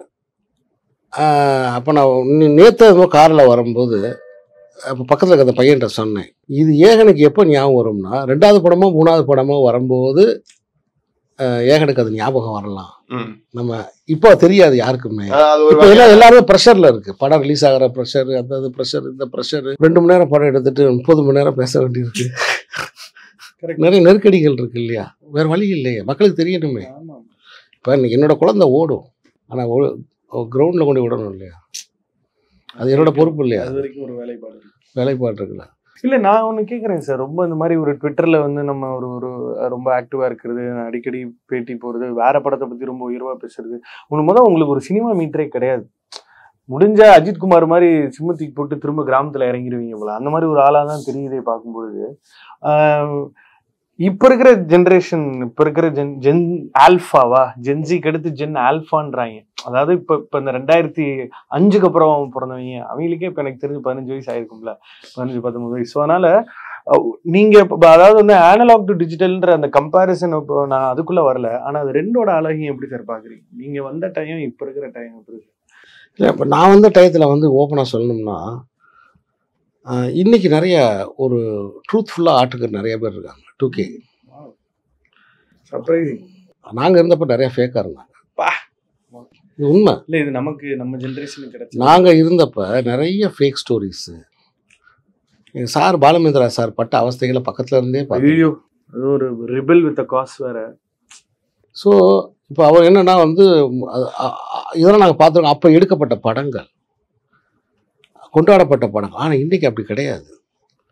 அப்போ நான் நேற்று காரில் வரும்போது அப்போ பக்கத்தில் இருக்கிற அந்த பையன்கிட்ட சொன்னேன் இது ஏகனுக்கு எப்போ ஞாபகம் வரும்னா ரெண்டாவது படமோ மூணாவது படமோ வரும்போது ஆஹ், ஏகனுக்கு அது ஞாபகம் வரலாம் ம். நம்ம இப்போ தெரியாது யாருக்குமே ஆஹ் அது ஒரு இப்போ எல்லாம் எல்லாருமே ப்ரெஷரில் இருக்கு படம் ரிலீஸ் ஆகிற ப்ரெஷர் அந்த இது ப்ரெஷர் இந்த ப்ரெஷர் ரெண்டு மணி நேரம் படம் எடுத்துட்டு முப்பது மணி நேரம் பேச வேண்டியிருக்கு Correct. நிறைய நெருக்கடிகள் இருக்கு இல்லையா வேற வழி இல்லையே மக்களுக்கு தெரியணுமே இப்போ என்னோட குழந்தை ஓடும் ஆனால் கிரவுண்டில் கொண்டு விடணும் இல்லையா அது என்னோட பொறுப்பு இல்லையா அது வரைக்கும் ஒரு வேலைப்பாடு வேலைப்பாடு இருக்குல்ல இல்ல நான் ஒண்ணு கேக்குறேன் சார் ரொம்ப இந்த மாதிரி ஒரு ட்விட்டர்ல வந்து நம்ம ஒரு ஒரு ரொம்ப ஆக்டிவா இருக்கிறது அடிக்கடி பேட்டி போறது வேற படத்தை பத்தி ரொம்ப உயர்வா பேசுறது ஒண்ணு முதல் உங்களுக்கு ஒரு சினிமா மீட்டரே கிடையாது முடிஞ்ச அஜித் குமார் மாதிரி சிம்மத்திக்கு போட்டு திரும்ப கிராமத்துல இறங்கிடுவீங்க போல அந்த மாதிரி ஒரு ஆளா தான் தெரியுதே பார்க்கும்பொழுது ஆஹ் இப்ப இருக்கிற ஜென்ரேஷன் இப்ப இருக்கிற ஜென் ஜென் ஆல்ஃபாவா ஜென்சிக்கு அடுத்து ஜென் ஆல்ஃபான்றாங்க அதாவது இப்ப இப்ப இந்த ரெண்டாயிரத்தி அஞ்சுக்கு அப்புறம் பிறந்தவங்க அவங்களுக்கே இப்ப எனக்கு தெரிஞ்சு பதினஞ்சு வயசு ஆயிருக்கும்ல பதினஞ்சு பத்தொன்பது வயசு ஸோ அதனால அஹ், நீங்க இப்ப அதாவது வந்து அனலாக் டு டிஜிட்டல்ன்ற அந்த கம்பேரிசன் இப்போ நான் அதுக்குள்ள வரல ஆனா அது ரெண்டோட அழகையும் எப்படி சார் பாக்குறீங்க நீங்க வந்த டைம் இப்ப இருக்கிற டைம் எப்படி இருக்கு? இல்லை இப்போ நான் வந்த டயத்தில் வந்து ஓப்பனாக சொல்லணும்னா ஆஹ், இன்னைக்கு நிறைய ஒரு ட்ரூத்ஃபுல்லாக ஆட்டுக்கு நிறைய பேர் இருக்காங்க டூ கே Surprising. நாங்கள் இருந்தப்போ நிறைய ஃபேக்காக இருந்தாங்க பா. இது உண்மை இல்ல இது நமக்கு நம்ம ஜெனரேஷனுக்கு கிடைச்ச நாங்கள் இருந்தப்ப நிறைய ஃபேக் ஸ்டோரிஸு எங்கள் சார் பாலமேந்திரா சார் பட்ட அவஸ்தைகளை பக்கத்தில் இருந்தே பார்த்து ஐயோ அது ஒரு ரிபல் வித் காஸ் வேற ஸோ இப்போ அவர் என்னன்னா வந்து ம், அது- அ- அ- இதெல்லாம் நாங்கள் பார்த்துருக்கோம் அப்போ எடுக்கப்பட்ட படங்கள் கொண்டாடப்பட்ட படம் ஆனால் இன்றைக்கி அப்படி கிடையாது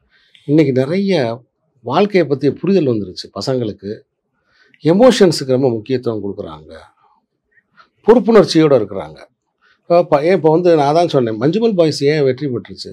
இன்னைக்கு நிறைய வாழ்க்கையை பற்றிய புரிதல் வந்துருச்சு பசங்களுக்கு எமோஷன்ஸுக்கு ரொம்ப முக்கியத்துவம் கொடுக்குறாங்க பொறுப்புணர்ச்சியோடு இருக்கிறாங்க இப்போ ப- ஏன் இப்போ வந்து நான் தான் சொன்னேன் மஞ்சுமல் பாய்ஸ் ஏன் வெற்றி பெற்றுச்சு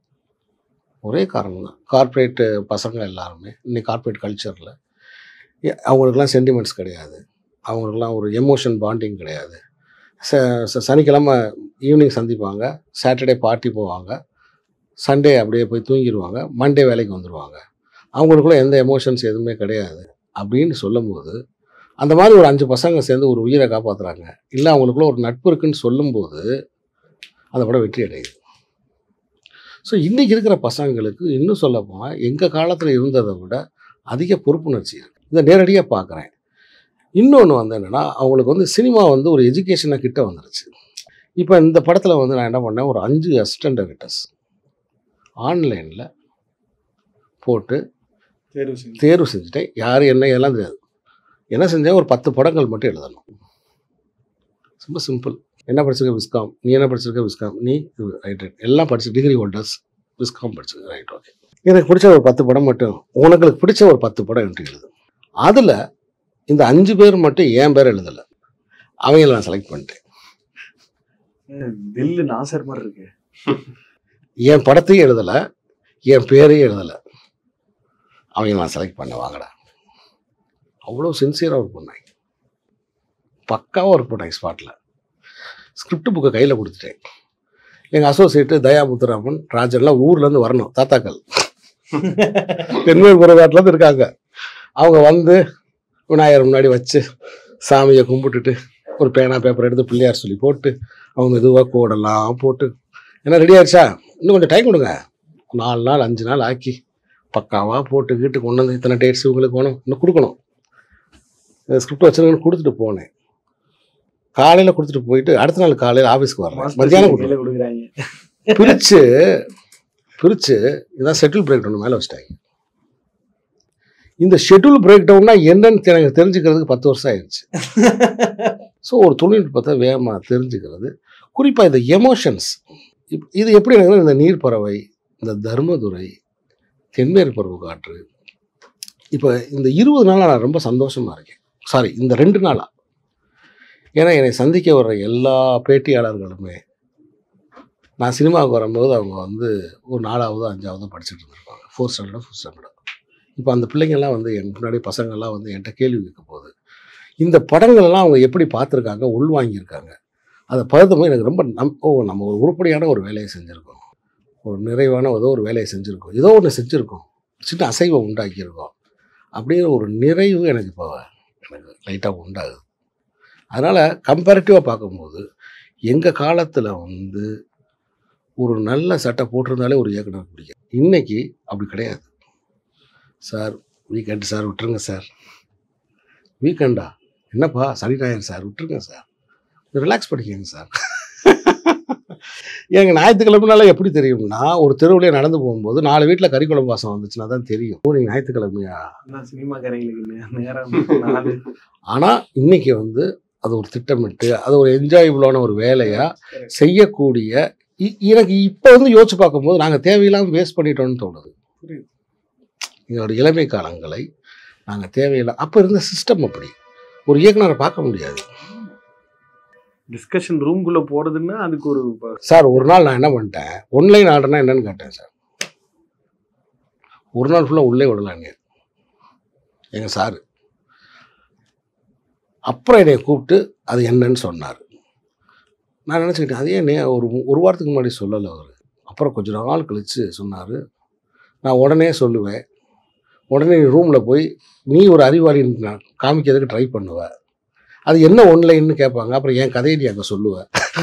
ஒரே காரணம் தான் கார்ப்பரேட்டு பசங்க எல்லாருமே இன்னைக்கு கார்ப்பரேட் கல்ச்சரில் அவங்களுக்குலாம் சென்டிமெண்ட்ஸ் கிடையாது அவங்களுக்குலாம் ஒரு எமோஷன் பாண்டிங் கிடையாது ச ச- சனிக்கிழமை ஈவினிங் சந்திப்பாங்க சாட்டர்டே பார்ட்டி போவாங்க சண்டே அப்படியே போய் தூங்கிடுவாங்க மண்டே வேலைக்கு வந்துடுவாங்க அவங்களுக்குள்ள எந்த எமோஷன்ஸ் எதுவுமே கிடையாது அப்படின்னு சொல்லும்போது அந்த மாதிரி ஒரு அஞ்சு பசங்க சேர்ந்து ஒரு உயிரை காப்பாற்றுறாங்க இல்லை அவங்களுக்குள்ள ஒரு நட்பு இருக்குன்னு சொல்லும்போது அந்த படம் வெற்றி அடையுது ஸோ இன்றைக்கி இருக்கிற பசங்களுக்கு இன்னும் சொல்ல போனால் எங்கள் காலத்தில் இருந்ததை விட அதிக பொறுப்புணர்ச்சி இருக்குது இதை நேரடியாக பார்க்குறேன் இன்னொன்று வந்து என்னென்னா அவங்களுக்கு வந்து சினிமா வந்து ஒரு எஜுகேஷனாக கிட்ட வந்துருச்சு இப்போ இந்த படத்தில் வந்து நான் என்ன பண்ணேன் ஒரு அஞ்சு அசிஸ்டன்ட் டைரக்டர்ஸ் ஆன்லைனில் போட்டு தேர்வு செஞ்சு தேர்வு செஞ்சுட்டேன் யார் என்ன எல்லாம் தெரியாது என்ன செஞ்சேன் ஒரு பத்து படங்கள் மட்டும் எழுதணும் ரொம்ப சிம்பிள் என்ன படிச்சிருக்க விஸ்காம் நீ என்ன படிச்சிருக்க விஸ்காம் நீ ரைட் ரைட் எல்லாம் படிச்சு டிகிரி ஹோல்டர்ஸ் விஸ்காம் படிச்சிருக்க ரைட் ஓகே எனக்கு பிடிச்ச ஒரு பத்து படம் மட்டும் உனக்கு பிடிச்ச ஒரு பத்து படம் எனக்கு எழுது அதில் இந்த அஞ்சு பேர் மட்டும் என் பேர் எழுதலை அவங்கள நான் செலக்ட் பண்ணிட்டேன் தில்லு நாசர் மாதிரி இருக்கு என் படத்தையும் எழுதலை என் பேரையும் எழுதலை அவங்க நான் செலக்ட் பண்ண வாங்கடா அவ்வளோ சின்சியராக ஒர்க் பண்ணாங்க பக்காவாக ஒர்க் பண்ணாங்க ஸ்பாட்டில் ஸ்கிரிப்ட் புக்கை கையில் கொடுத்துட்டேன் எங்கள் அசோசியேட்டு தயா முத்துராமன் ராஜன்லாம் ஊர்லேருந்து வரணும் தாத்தாக்கள் தென்மேல் புறநாட்டிலேருந்து இருக்காங்க அவங்க வந்து விநாயகர் முன்னாடி வச்சு சாமியை கும்பிட்டுட்டு ஒரு பேனா பேப்பர் எடுத்து பிள்ளையார் சொல்லி போட்டு அவங்க மெதுவாக கோடெல்லாம் போட்டு என்ன ரெடி ஆயிடுச்சா இன்னும் கொஞ்சம் டைம் கொடுங்க நாலு நாள் அஞ்சு நாள் ஆக்கி பக்காவாக போட்டு வீட்டுக்கு கொண்டு வந்து இத்தனை டேட்ஸ் இவங்களுக்கு வேணும் இன்னும் கொடுக்கணும் ஸ்கிரிப்ட் வச்சுருங்கன்னு கொடுத்துட்டு போனேன் காலையில் கொடுத்துட்டு போயிட்டு அடுத்த நாள் காலையில் ஆஃபீஸ்க்கு வரேன் மத்தியானம் கொடுத்தேன் கையில கொடுக்குறாங்க பிரித்து பிரித்து இதான் ஷெட்யூல் பிரேக் டவுன் மேலே வச்சிட்டாங்க இந்த ஷெட்யூல் பிரேக் டவுன்னா என்னன்னு எனக்கு தெரிஞ்சுக்கிறதுக்கு பத்து வருஷம் ஆயிடுச்சு ஸோ ஒரு தொழில்நுட்பத்தை வேகமாக தெரிஞ்சுக்கிறது குறிப்பாக இந்த எமோஷன்ஸ் இது எப்படி எனக்கு இந்த நீர்ப்பறவை இந்த தர்மதுரை தென்மேற்கு பருவ காற்று இப்போ இந்த இருபது நாளாக நான் ரொம்ப சந்தோஷமாக இருக்கேன் சாரி இந்த ரெண்டு நாளாக ஏன்னா என்னை சந்திக்க வர்ற எல்லா பேட்டியாளர்களுமே நான் சினிமாவுக்கு வரும்போது அவங்க வந்து ஒரு நாலாவது அஞ்சாவது படிச்சுட்டு இருந்திருப்பாங்க ஃபோர்த் ஸ்டாண்டர்டோ ஃபிஃப்த் ஸ்டாண்டர்டோ இப்போ அந்த பிள்ளைங்கள்லாம் வந்து என் முன்னாடி பசங்கள்லாம் வந்து என்கிட்ட கேள்வி கேட்க போகுது இந்த படங்களெல்லாம் அவங்க எப்படி பார்த்துருக்காங்க உள்வாங்கியிருக்காங்க அதை பகுத்தமும் எனக்கு ரொம்ப நம் ஓ நம்ம ஒரு உருப்படியான ஒரு வேலையை செஞ்சுருக்கோம் ஒரு நிறைவான ஏதோ ஒரு வேலையை செஞ்சுருக்கோம் ஏதோ ஒன்று செஞ்சுருக்கோம் சின்ன அசைவை உண்டாக்கியிருக்கோம் அப்படிங்கிற ஒரு நிறைவு எனக்கு இப்போ எனக்கு லைட்டாக உண்டாகுது அதனால் கம்பேரிட்டிவாக பார்க்கும்போது எங்கள் காலத்தில் வந்து ஒரு நல்ல சட்டை போட்டிருந்தாலே ஒரு இயக்குனர் பிடிக்கும் இன்னைக்கு அப்படி கிடையாது சார் வீக்கெண்டு சார் விட்டுருங்க சார் வீக்கெண்டா என்னப்பா சனி ஞாயிறு சார் விட்டுருங்க சார் ரிலாக்ஸ் பண்ணிக்கங்க சார் எனக்கு ஞாயிற்றுக்கிழமைனால எப்படி தெரியும்னா ஒரு தெருவுலேயே நடந்து போகும்போது நாலு வீட்டில் கறிக்குழம்பு வாசம் வந்துச்சுன்னா தான் தெரியும் ஓ நீங்கள் ஞாயிற்றுக்கிழமையா சினிமா கரைகளுக்கு நே- நேரம் நாலு ஆனால் இன்னைக்கு வந்து அது ஒரு திட்டமிட்டு அது ஒரு என்ஜாயபுளான ஒரு வேலையாக செய்யக்கூடிய இ- எனக்கு இப்போ வந்து யோசிச்சு பார்க்கும்போது நாங்கள் தேவையில்லாமல் வேஸ்ட் பண்ணிட்டோம்னு தோணுது புரியுது. எங்களோட இளமை காலங்களை நாங்கள் தேவையில்லை அப்போ இருந்த சிஸ்டம் அப்படி ஒரு இயக்குனரை பார்க்க முடியாது டிஸ்கஷன் ரூம்குள்ள போறதுன்னா அதுக்கு ஒரு ப- சார் ஒரு நாள் நான் என்ன பண்ணிட்டேன் ஒன்லைன் ஆர்டர்னா என்னன்னு கேட்டேன் சார் ஒரு நாள் ஃபுல்லாக உள்ளே விடலாங்க எங்கள் சார் அப்புறம் என்னை கூப்பிட்டு அது என்னன்னு சொன்னார் நான் நினச்சிக்கிட்டேன் அதே என்ன ஒரு ஒரு வாரத்துக்கு முன்னாடி சொல்லலை அவர் அப்புறம் கொஞ்ச நாள் கழித்து சொன்னார் நான் உடனே சொல்லுவேன் உடனே நீ ரூமில் போய் நீ ஒரு அறிவாளின்னு நான் காமிக்கிறதுக்கு ட்ரை பண்ணுவ அது என்ன ஒன்லைன்னு கேட்பாங்க அப்புறம் என் கதையை நீ அங்கே சொல்லுவ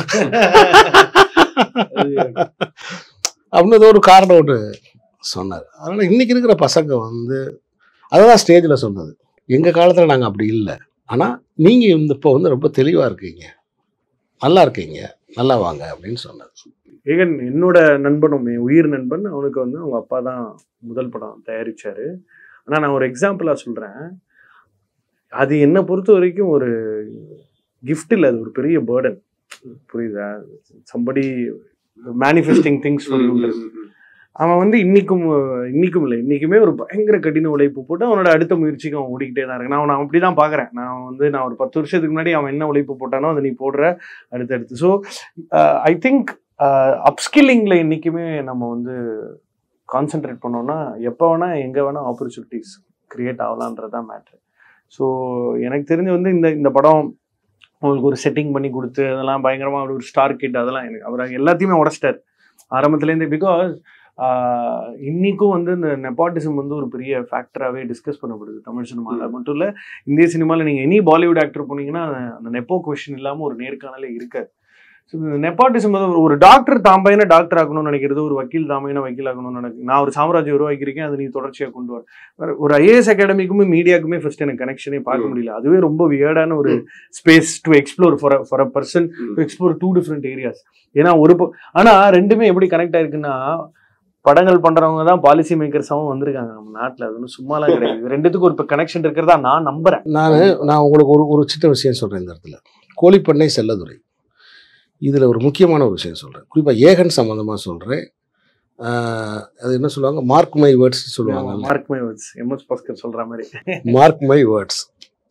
அப்படின்னு ஏதோ ஒரு காரணம் ஒன்று சொன்னார் அதனால் இன்னைக்கு இருக்கிற பசங்க வந்து அதுதான் ஸ்டேஜில் சொன்னது எங்கள் காலத்தில் நாங்கள் அப்படி இல்லை ஆனால் நீங்கள் இந்த இப்போ வந்து ரொம்ப தெளிவாக இருக்கீங்க நல்லா இருக்கீங்க நல்லா வாங்க அப்படின்னு சொன்னார் ஏகன் என்னோட நண்பனும் என் உயிர் நண்பன் அவனுக்கு வந்து அவங்க அப்பா தான் முதல் படம் தயாரிச்சாரு ஆனா நான் ஒரு எக்ஸாம்பிளா சொல்றேன் அது என்னை பொறுத்த வரைக்கும் ஒரு கிஃப்ட் இல்லை அது ஒரு பெரிய பேர்டன் புரியுதா சம்படி மேனிஃபெஸ்டிங் திங்ஸ் அவன் வந்து இன்னைக்கும் இன்னைக்கும் இல்லை இன்னைக்குமே ஒரு பயங்கர கடின உழைப்பு போட்டு அவனோட அடுத்த முயற்சிக்கு அவன் ஓடிக்கிட்டே தான் இருக்கு நான் அவனை அப்படி தான் பார்க்குறேன் நான் வந்து நான் ஒரு பத்து வருஷத்துக்கு முன்னாடி அவன் என்ன உழைப்பு போட்டானோ அதை நீ போடுற அடுத்தடுத்து ஸோ ஐ திங்க் அப்ஸ்கில்லிங்கில் இன்னைக்குமே நம்ம வந்து கான்சென்ட்ரேட் பண்ணோம்னா எப்போ வேணால் எங்கே வேணால் ஆப்பர்ச்சுனிட்டிஸ் கிரியேட் ஆகலான்றது தான் மேட்ரு ஸோ எனக்கு தெரிஞ்சு வந்து இந்த இந்த படம் உங்களுக்கு ஒரு செட்டிங் பண்ணி கொடுத்து அதெல்லாம் பயங்கரமாக அப்படி ஒரு ஸ்டார் கிட் அதெல்லாம் எனக்கு அவர் எல்லாத்தையுமே உடச்சிட்டார் ஆரம்பத்துலேருந்து பிகாஸ் இன்னைக்கும் வந்து இந்த நெப்பாட்டிசம் வந்து ஒரு பெரிய ஃபேக்டராகவே டிஸ்கஸ் பண்ணப்படுது தமிழ் சினிமாவில் அது மட்டும் இல்லை இந்திய சினிமாவில் நீங்கள் எனி பாலிவுட் ஆக்டர் போனீங்கன்னா அந்த நெப்போ கொஷின் இல்லாமல் ஒரு நேர்காணலே இருக்காது ஸோ இந்த நெப்பாட்டிசம் வந்து ஒரு- ஒரு டாக்டர் தாம் பையனை டாக்டர் ஆகணும்னு நினைக்கிறது ஒரு வக்கீல் தாம் பையனை வக்கீல் ஆகணும்னு நினைக்கிறேன் நான் ஒரு சாம்ராஜ்யம் உருவாக்கியிருக்கேன் அதை நீ தொடர்ச்சியாக கொண்டு வர வேற ஒரு ஐஏஎஸ் அகாடமிக்குமே மீடியாக்குமே ஃபர்ஸ்ட் எனக்கு கனெக்ஷனே பார்க்க முடியல அதுவே ரொம்ப வியர்டான ஒரு space to explore for for a person to explore to different areas ஏன்னா ஒரு ப- ஆனா ரெண்டுமே எப்படி கனெக்ட் ஆயிருக்குன்னா படங்கள் பண்றவங்க தான் பாலிசி மேக்கர்ஸாவும் வந்திருக்காங்க நம்ம நாட்டுல அது ஒன்றும் சும்மாலாம் கிடையாது இது ரெண்டுத்துக்கும் ஒரு கனெக்ஷன் இருக்கிறதா நான் நம்புறேன் நான் நான் உங்களுக்கு ஒரு ஒரு சின்ன விஷயம் சொல்கிறேன் இந்த இடத்துல கோழிப்பண்ணை செல்லதுரை இதில் ஒரு முக்கியமான ஒரு விஷயம் சொல்கிறேன் குறிப்பாக ஏகன் சம்மந்தமாக சொல்கிறேன் அது என்ன சொல்லுவாங்க மார்க் மை வேர்ட்ஸ் சொல்லுவாங்க mark my words M S Bhaskar சொல்ற மாதிரி மார்க் மை வேர்ட்ஸ்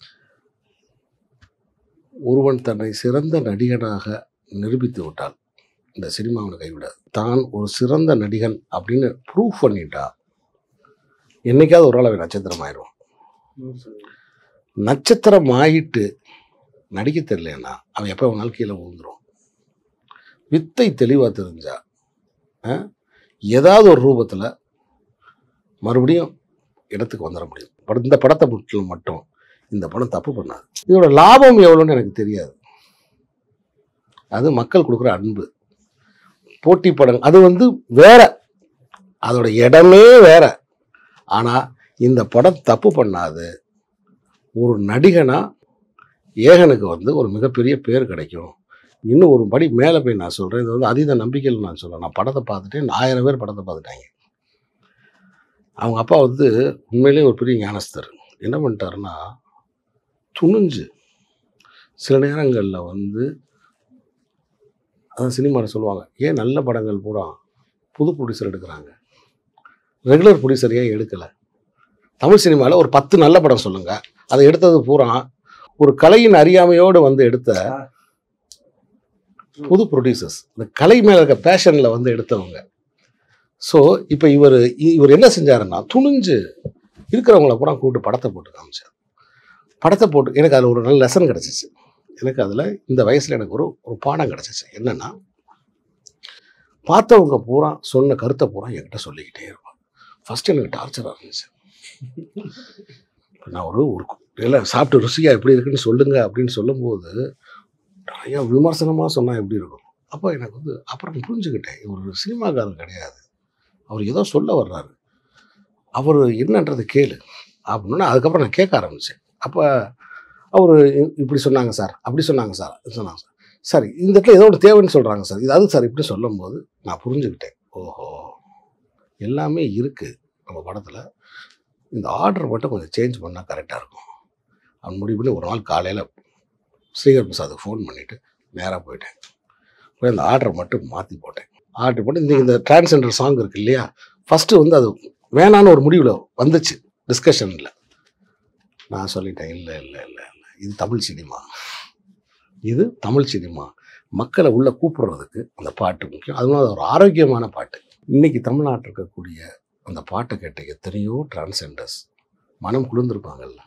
ஒருவன் தன்னை சிறந்த நடிகனாக நிரூபித்து விட்டால் இந்த சினிமா அவனை கைவிடாது தான் ஒரு சிறந்த நடிகன் அப்படின்னு ப்ரூவ் பண்ணிட்டா என்னைக்காவது ஒரு நாள் அவன் நட்சத்திரம் ஆயிடுவான் நட்சத்திரம் ஆயிட்டு நடிக்க தெரியலன்னா அவன் எப்போ வேணாலும் கீழே விழுந்துருவான் வித்தை தெளிவாக தெரிஞ்சா ஆ, ஏதாவது ஒரு ரூபத்தில் மறுபடியும் இடத்துக்கு வந்துட முடியும் படம் இந்த படத்தை மட்டும் மட்டும் இந்த படம் தப்பு பண்ணாது இதோட லாபம் எவ்வளோன்னு எனக்கு தெரியாது அது மக்கள் கொடுக்குற அன்பு போட்டி படம் அது வந்து வேற அதோட இடமே வேற ஆனால் இந்த படம் தப்பு பண்ணாது ஒரு நடிகனா ஏகனுக்கு வந்து ஒரு மிகப்பெரிய பேர் கிடைக்கும் இன்னும் ஒரு படி மேலே போய் நான் சொல்கிறேன் இது வந்து அதீத நம்பிக்கையில் நான் சொல்கிறேன் நான் படத்தை பார்த்துட்டு ஆயிரம் பேர் படத்தை பார்த்துட்டாங்க அவங்க அப்பா வந்து உண்மையிலேயே ஒரு பெரிய ஞானஸ்தர் என்ன பண்ணிட்டாருன்னா துணிஞ்சு சில நேரங்களில் வந்து அதான் சினிமாவில் சொல்லுவாங்க ஏன் நல்ல படங்கள் பூரா புது ப்ரொடியூசர் எடுக்கிறாங்க ரெகுலர் ப்ரொடியூசர் ஏன் எடுக்கலை தமிழ் சினிமாவில் ஒரு பத்து நல்ல படம் சொல்லுங்கள் அதை எடுத்தது பூரா ஒரு கலையின் அறியாமையோடு வந்து எடுத்த புது ப்ரொடியூசர்ஸ் இந்த கலை மேலே இருக்க பேஷனில் வந்து எடுத்தவங்க ஸோ இப்போ இவர் இவர் என்ன செஞ்சாருன்னா துணிஞ்சு இருக்கிறவங்கள பூரா கூப்பிட்டு படத்தை போட்டு காமிச்சார் படத்தை போட்டு எனக்கு அதில் ஒரு நல்ல லெசன் கிடச்சிச்சு எனக்கு அதில் இந்த வயசில் எனக்கு ஒரு ஒரு பாடம் கிடச்சிச்சு என்னென்னா பார்த்தவங்க பூரா சொன்ன கருத்தை பூரா என்கிட்ட சொல்லிக்கிட்டே இருப்பான் ஃபஸ்ட்டு எனக்கு டார்ச்சராக இருந்துச்சு இப்ப நான் ஒரு ஒரு இல்லை சாப்பிட்டு ருசியாக எப்படி இருக்குன்னு சொல்லுங்க அப்படின்னு சொல்லும்போது நிறையா விமர்சனமாக சொன்னால் எப்படி இருக்கும் அப்போ எனக்கு வந்து அப்புறம் புரிஞ்சுக்கிட்டேன் இவர் ஒரு சினிமாக்காரர் கிடையாது அவர் ஏதோ சொல்ல வர்றாரு அவர் என்னன்றது கேளு அப்படின்னா அதுக்கப்புறம் நான் கேட்க ஆரம்பித்தேன் அப்போ அவர் இப்படி சொன்னாங்க சார் அப்படி சொன்னாங்க சார் இது சொன்னாங்க சார் சரி இந்த இடத்துல ஏதோ ஒரு தேவைன்னு சொல்கிறாங்க சார் இது அது சார் இப்படி சொல்லும்போது நான் புரிஞ்சுக்கிட்டேன் ஓஹோ எல்லாமே இருக்குது நம்ம படத்தில் இந்த ஆர்டர் மட்டும் கொஞ்சம் சேஞ்ச் பண்ணால் கரெக்டாக இருக்கும் அவன் முடிவு பண்ணி ஒரு நாள் காலையில் ஸ்ரீகர் பிரசாத்துக்கு ஃபோன் பண்ணிவிட்டு நேராக போயிட்டேன் போய் அந்த ஆர்டரை மட்டும் மாற்றி போட்டேன் ஆர்டர் போட்டு இந்த இந்த டிரான்ஸ்ஜெண்டர் சாங் இருக்கு இல்லையா ஃபஸ்ட்டு வந்து அது வேணான்னு ஒரு முடிவில் வந்துச்சு டிஸ்கஷனில் நான் சொல்லிட்டேன் இல்லை இல்லை இல்லை இல்லை இது தமிழ் சினிமா இது தமிழ் சினிமா மக்களை உள்ளே கூப்பிடுறதுக்கு அந்த பாட்டு முக்கியம் அதுவும் அது ஒரு ஆரோக்கியமான பாட்டு இன்னைக்கு தமிழ்நாட்டில் இருக்கக்கூடிய அந்த பாட்டை கேட்ட எத்தனையோ டிரான்ஸ்ஜெண்டர்ஸ் மனம் குளிர்ந்திருப்பாங்கல்ல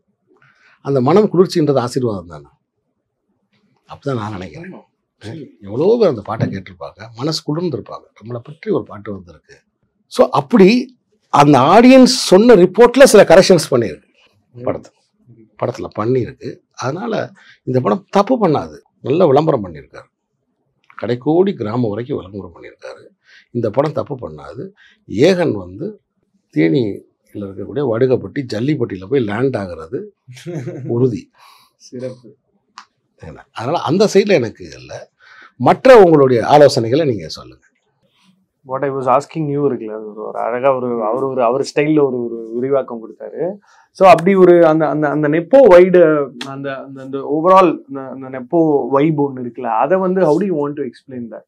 அந்த மனம் குளிர்ச்சின்றது ஆசீர்வாதம் தானே அப்படிதான் நான் நினைக்கிறேன் எவ்வளோ பேர் அந்த பாட்டை கேட்டிருப்பாங்க மனசு குளிர்ந்திருப்பாங்க நம்மளை பற்றி ஒரு பாட்டு வந்திருக்கு ஸோ அப்படி அந்த ஆடியன்ஸ் சொன்ன ரிப்போர்ட்டில் சில கரெக்ஷன்ஸ் பண்ணியிருக்கு படத்தை படத்தில் பண்ணியிருக்கு அதனால் இந்த படம் தப்பு பண்ணாது நல்ல விளம்பரம் பண்ணியிருக்காரு கடைக்கோடி கிராமம் வரைக்கும் விளம்பரம் பண்ணியிருக்காரு இந்த படம் தப்பு பண்ணாது ஏகன் வந்து தேனியில் இருக்கக்கூடிய வடுகப்பட்டி ஜல்லிப்பட்டியில் போய் லேண்ட் ஆகிறது உறுதி சிறப்பு என்ன அதனால் அந்த சைடில் எனக்கு இல்லை மற்ற உங்களுடைய ஆலோசனைகளை நீங்கள் சொல்லுங்கள் what I was asking you இருக்குல்ல அது ஒரு ஒரு அழகா ஒரு அவர் ஒரு அவர் ஸ்டைலில் ஒரு ஒரு விரிவாக்கம் கொடுத்தாரு ஸோ அப்படி ஒரு அந்த அந்த அந்த நெப்போ வைடு அந்த அந்த அந்த ஓவரால் அந்த அந்த நெப்போ வைப் ஒன்று இருக்குல்ல அதை வந்து how to you want to explain that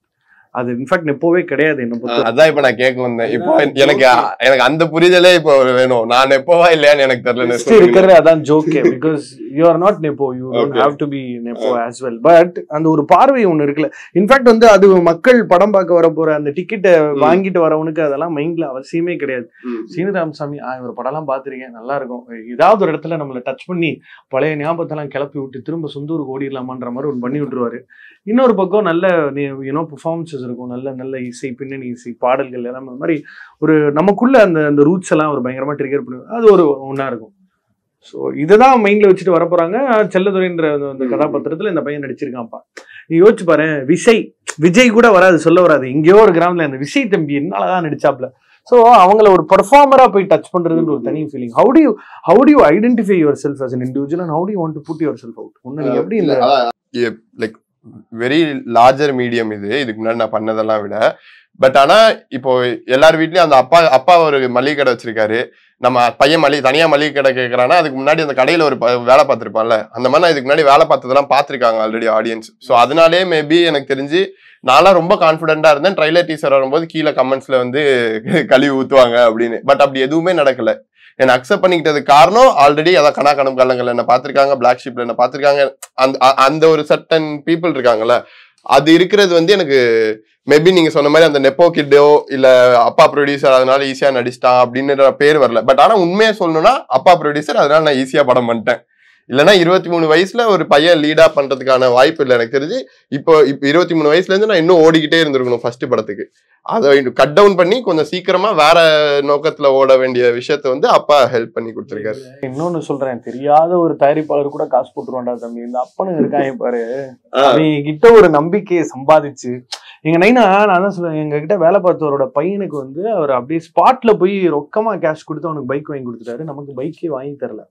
அது இன்ஃபேக்ட் நெப்போவே கிடையாது என்ன பொறுத்த அதான் இப்ப நான் கேட்க வந்தேன் இப்போ எனக்கு எனக்கு அந்த புரிதலே இப்போ வேணும் நான் எப்போவா இல்லையான்னு எனக்கு தெரியல Next இருக்கிறது அதான் ஜோக்கே because you are not nepo you don't Okay. Have to be nepo as well but அந்த ஒரு பார்வை ஒண்ணு இருக்குல்ல இன்ஃபேக்ட் வந்து அது மக்கள் படம் பார்க்க வர போற அந்த டிக்கெட்டை வாங்கிட்டு வரவனுக்கு அதெல்லாம் மைண்ட்ல அவசியமே கிடையாது சீனிராமசாமி ஆ இவர் படம்லாம் பார்த்துருக்கேன் நல்லா இருக்கும் ஏதாவது ஒரு இடத்துல நம்மளை டச் பண்ணி பழைய ஞாபகத்தெல்லாம் கிளப்பி விட்டு திரும்ப சொந்தூருக்கு ஓடிடலாமான்ற மாதிரி ஒன்று பண்ணி விட்டுருவாரு இன்னொரு பக்கம் நல்ல யூனோ பெர்ஃபார்மன்சஸ் இருக்கும் நல்ல நல்ல இசை பின்னணி இசை பாடல்கள் எல்லாம் அந்த மாதிரி ஒரு நமக்குள்ள அந்த அந்த ரூட்ஸ் எல்லாம் ஒரு பயங்கரமா ட்ரிகர் பண்ணி அது ஒரு ஒன்றா இருக்கும் ஸோ இதை தான் மைண்ட்ல வச்சுட்டு வர போறாங்க செல்லதுரைன்ற அந்த- அந்த ம். கதாபாத்திரத்துல இந்த பையன் நடிச்சிருக்கான்ப்பா நீ யோசிச்சு பாரு விஜய் விஜய் கூட வராது சொல்ல வராது எங்கேயோ ஒரு கிராமத்துல அந்த விஜய் தம்பி என்னாலதான் நடிச்சாப்ல ஸோ அவங்கள ஒரு பர்ஃபார்மரா போய் டச் பண்றதுன்ற ஒரு தனி feeling how to how to identify your self as an individual and how to want to put your self out ஒன்னு நீங்க எப்படி இந்த லைக் வெரி லார்ஜர் மீடியம் இது இதுக்கு முன்னாடி நான் பண்ணதெல்லாம் விட பட் ஆனா இப்போ எல்லார் வீட்லயும் அந்த அப்பா அப்பா ஒரு மளிகை கடை வச்சிருக்காரு நம்ம பையன் மளிகை தனியா மளிகை கடை கேட்கறான்னா அதுக்கு முன்னாடி அந்த கடையில ஒரு ப- வேலை பார்த்திருப்பான்ல அந்த மாதிரி நான் இதுக்கு முன்னாடி வேலை பார்த்ததெல்லாம் பார்த்திருக்காங்க ஆல்ரெடி ஆடியன்ஸ் ஸோ அதனாலே மேபி எனக்கு தெரிஞ்சு நான்லாம் ரொம்ப கான்ஃபிடென்ட்டா இருந்தேன் ட்ரைலர் டீசர் வரும்போது கீழே கமெண்ட்ஸ்ல வந்து கழுவி ஊத்துவாங்க அப்படின்னு பட் அப்படி எதுவுமே நடக்கல என்னை அக்செப்ட் பண்ணிக்கிட்டதுக்கு காரணம் ஆல்ரெடி அதான் கனா கணம் காலங்கள் என்ன பார்த்திருக்காங்க பிளாக் ஷீப்ல என்ன பார்த்திருக்காங்க அந்த அ- அந்த ஒரு சர்டன் பீப்புள் இருக்காங்கல்ல அது இருக்கிறது வந்து எனக்கு மேபி நீங்க சொன்ன மாதிரி அந்த நெப்போ கிட்டோ இல்ல அப்பா ப்ரொடியூசர் அதனால ஈஸியா நடிச்சிட்டான் அப்படின்ற பேர் வரல பட் ஆனா உண்மையா சொல்லணும்னா அப்பா ப்ரொடியூசர் அதனால நான் ஈஸியா படம் பண்ணிட்டேன் இல்லைன்னா இருபத்தி மூணு வயசுல ஒரு பையன் லீடா பண்றதுக்கான வாய்ப்பு இல்லை எனக்கு தெரிஞ்சு இப்போ இப்போ இருபத்தி மூணு வயசுல இருந்து நான் இன்னும் ஓடிக்கிட்டே இருந்திருக்கணும் ஃபர்ஸ்ட் படத்துக்கு அதை கட் டவுன் பண்ணி கொஞ்சம் சீக்கிரமா வேற நோக்கத்துல ஓட வேண்டிய விஷயத்த வந்து அப்பா ஹெல்ப் பண்ணி கொடுத்துருக்காரு இன்னொன்னு சொல்றேன் தெரியாத ஒரு தயாரிப்பாளர் கூட காசு போட்டுருவான்டா தம்பி இந்த அப்பனுங்க இருக்காங்க பாரு அவங்க கிட்ட ஒரு நம்பிக்கையை சம்பாதிச்சு எங்க நைனா நான் தான் சொல்லுவேன் எங்க கிட்ட வேலை பார்த்தவரோட பையனுக்கு வந்து அவர் அப்படியே ஸ்பாட்ல போய் ரொக்கமா கேஷ் கொடுத்து அவனுக்கு பைக் வாங்கி கொடுத்துட்டாரு நமக்கு பைக்கே வாங்கி தரல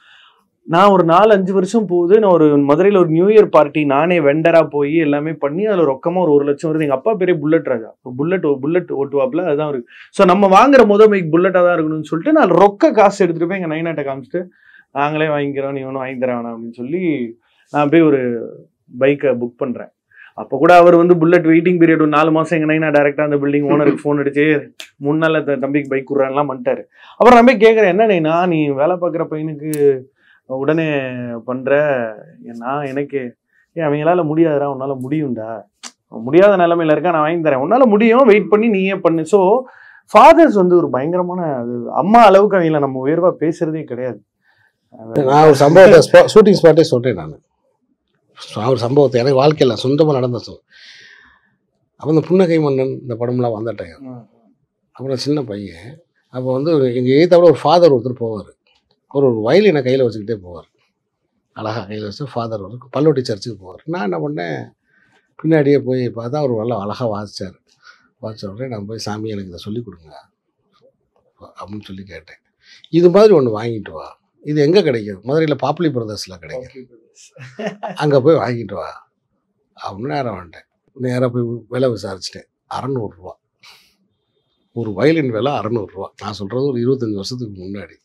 நான் ஒரு நாலு அஞ்சு வருஷம் போகுது நான் ஒரு மதுரையில ஒரு நியூ இயர் பார்ட்டி நானே வெண்டரா போய் எல்லாமே பண்ணி அதுல ரொக்கமா ஒரு ஒரு லட்சம் வருது எங்க அப்பா பேரே புல்லட் ராஜா புல்லட் புல்லட் ஓட்டுவாப்ல அதுதான் இருக்கு ஸோ நம்ம வாங்குற முத பைக் புல்லட்டா தான் இருக்கணும்னு சொல்லிட்டு நான் ரொக்க காசு எடுத்துட்டு போய் எங்க நைனாட்ட காமிச்சிட்டு நாங்களே வாங்கிக்கிறோம் நீ ஒன்றும் வாங்கி தர வேணாம் அப்படின்னு சொல்லி நான் போய் ஒரு பைக்கை புக் பண்றேன் அப்போ கூட அவர் வந்து புல்லட் வெயிட்டிங் பீரியட் ஒரு நாலு மாசம் எங்க நைனா டேரக்டா அந்த பில்டிங் ஓனருக்கு ஃபோன் அடிச்சு மூணு நாள்ல த- தம்பிக்கு பைக் கொடுறான்லாம் பண்ணிட்டாரு அப்புறம் நான் போய் கேட்குறேன் என்ன நைனா நீ வேலை பார்க்குற பையனுக்கு உடனே பண்ற நான் எனக்கு ஏன் அவங்களால முடியாதுடா உன்னால முடியும்டா அவன் முடியாத நிலைமையில இருக்கா நான் வாங்கி தரேன் உன்னால முடியும் வெயிட் பண்ணி நீயே பண்ணு ஸோ ஃபாதர்ஸ் வந்து ஒரு பயங்கரமான அது அம்மா அளவுக்கு அவங்கள நம்ம உயர்வா பேசுறதே கிடையாது நான் ஒரு சம்பவத்தை ஷூட்டிங் ஸ்பாட்டே சொல்றேன் நான் ஒரு சம்பவத்தை எனக்கு வாழ்க்கையில் சொந்தமாக நடந்த சொல் அப்போ இந்த புன்னகை மன்னன் இந்த படம்லாம் வந்துட்டேன் அப்புறம் சின்ன பையன் அப்போ வந்து எங்கள் ஏத்தாவில் ஒரு ஃபாதர் ஒருத்தர் போவார் ஒரு ஒரு வயலினை கையில் வச்சுக்கிட்டே போவார் அழகா கையில் வச்சு ஃபாதர் ஒரு பல்லோட்டி சர்ச்சுக்கு போவார் நான் என்ன பண்ணேன் பின்னாடியே போய் பார்த்தா அவர் நல்லா அழகாக வாசிச்சார் வாசிச்ச உடனே நான் போய் சாமி எனக்கு இதை சொல்லிக் கொடுங்க அப்படின்னு சொல்லி கேட்டேன் இது மாதிரி ஒன்று வாங்கிட்டு வா இது எங்கே கிடைக்கும் மதுரையில் பாப்புலி பிரதர்ஸில் கிடைக்கும் அங்கே போய் வாங்கிட்டு வா அப்படின்னு நேரம் வந்துட்டேன் நேராக போய் விலை விசாரிச்சிட்டேன் அறநூறுரூவா ஒரு வயலின் விலை அறநூறுரூவா நான் சொல்கிறது ஒரு இருபத்தஞ்சி வருஷத்துக்கு முன்னாடி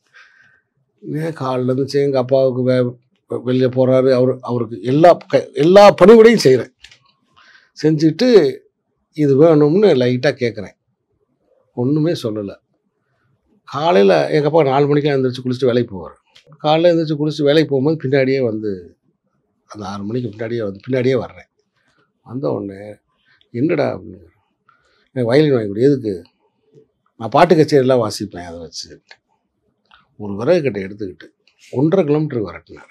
ஏன் காலில் இருந்துச்சு எங்கள் அப்பாவுக்கு வே வெளியே போகிறாரு அவர் அவருக்கு எல்லா க எல்லா பணிவிடையும் செய்கிறேன் செஞ்சுட்டு இது வேணும்னு லைட்டாக கேட்குறேன் ஒன்றுமே சொல்லலை காலையில் எங்கள் அப்பா நாலு மணிக்கு எழுந்திரிச்சு குளிச்சுட்டு வேலைக்கு போவார் காலையில் எழுந்திரிச்சு குளிச்சுட்டு வேலைக்கு போகும்போது பின்னாடியே வந்து அந்த ஆறு மணிக்கு பின்னாடியே வந்து பின்னாடியே வர்றேன் வந்த உடனே என்னடா அப்படின்னு எனக்கு வயலின் வாங்கி கொடு எதுக்கு நான் பாட்டு கச்சேரிலாம் வாசிப்பேன் அதை வச்சு ஒரு விறகு கட்டை எடுத்துக்கிட்டு ஒன்றரை கிலோமீட்டர் விரட்டினார்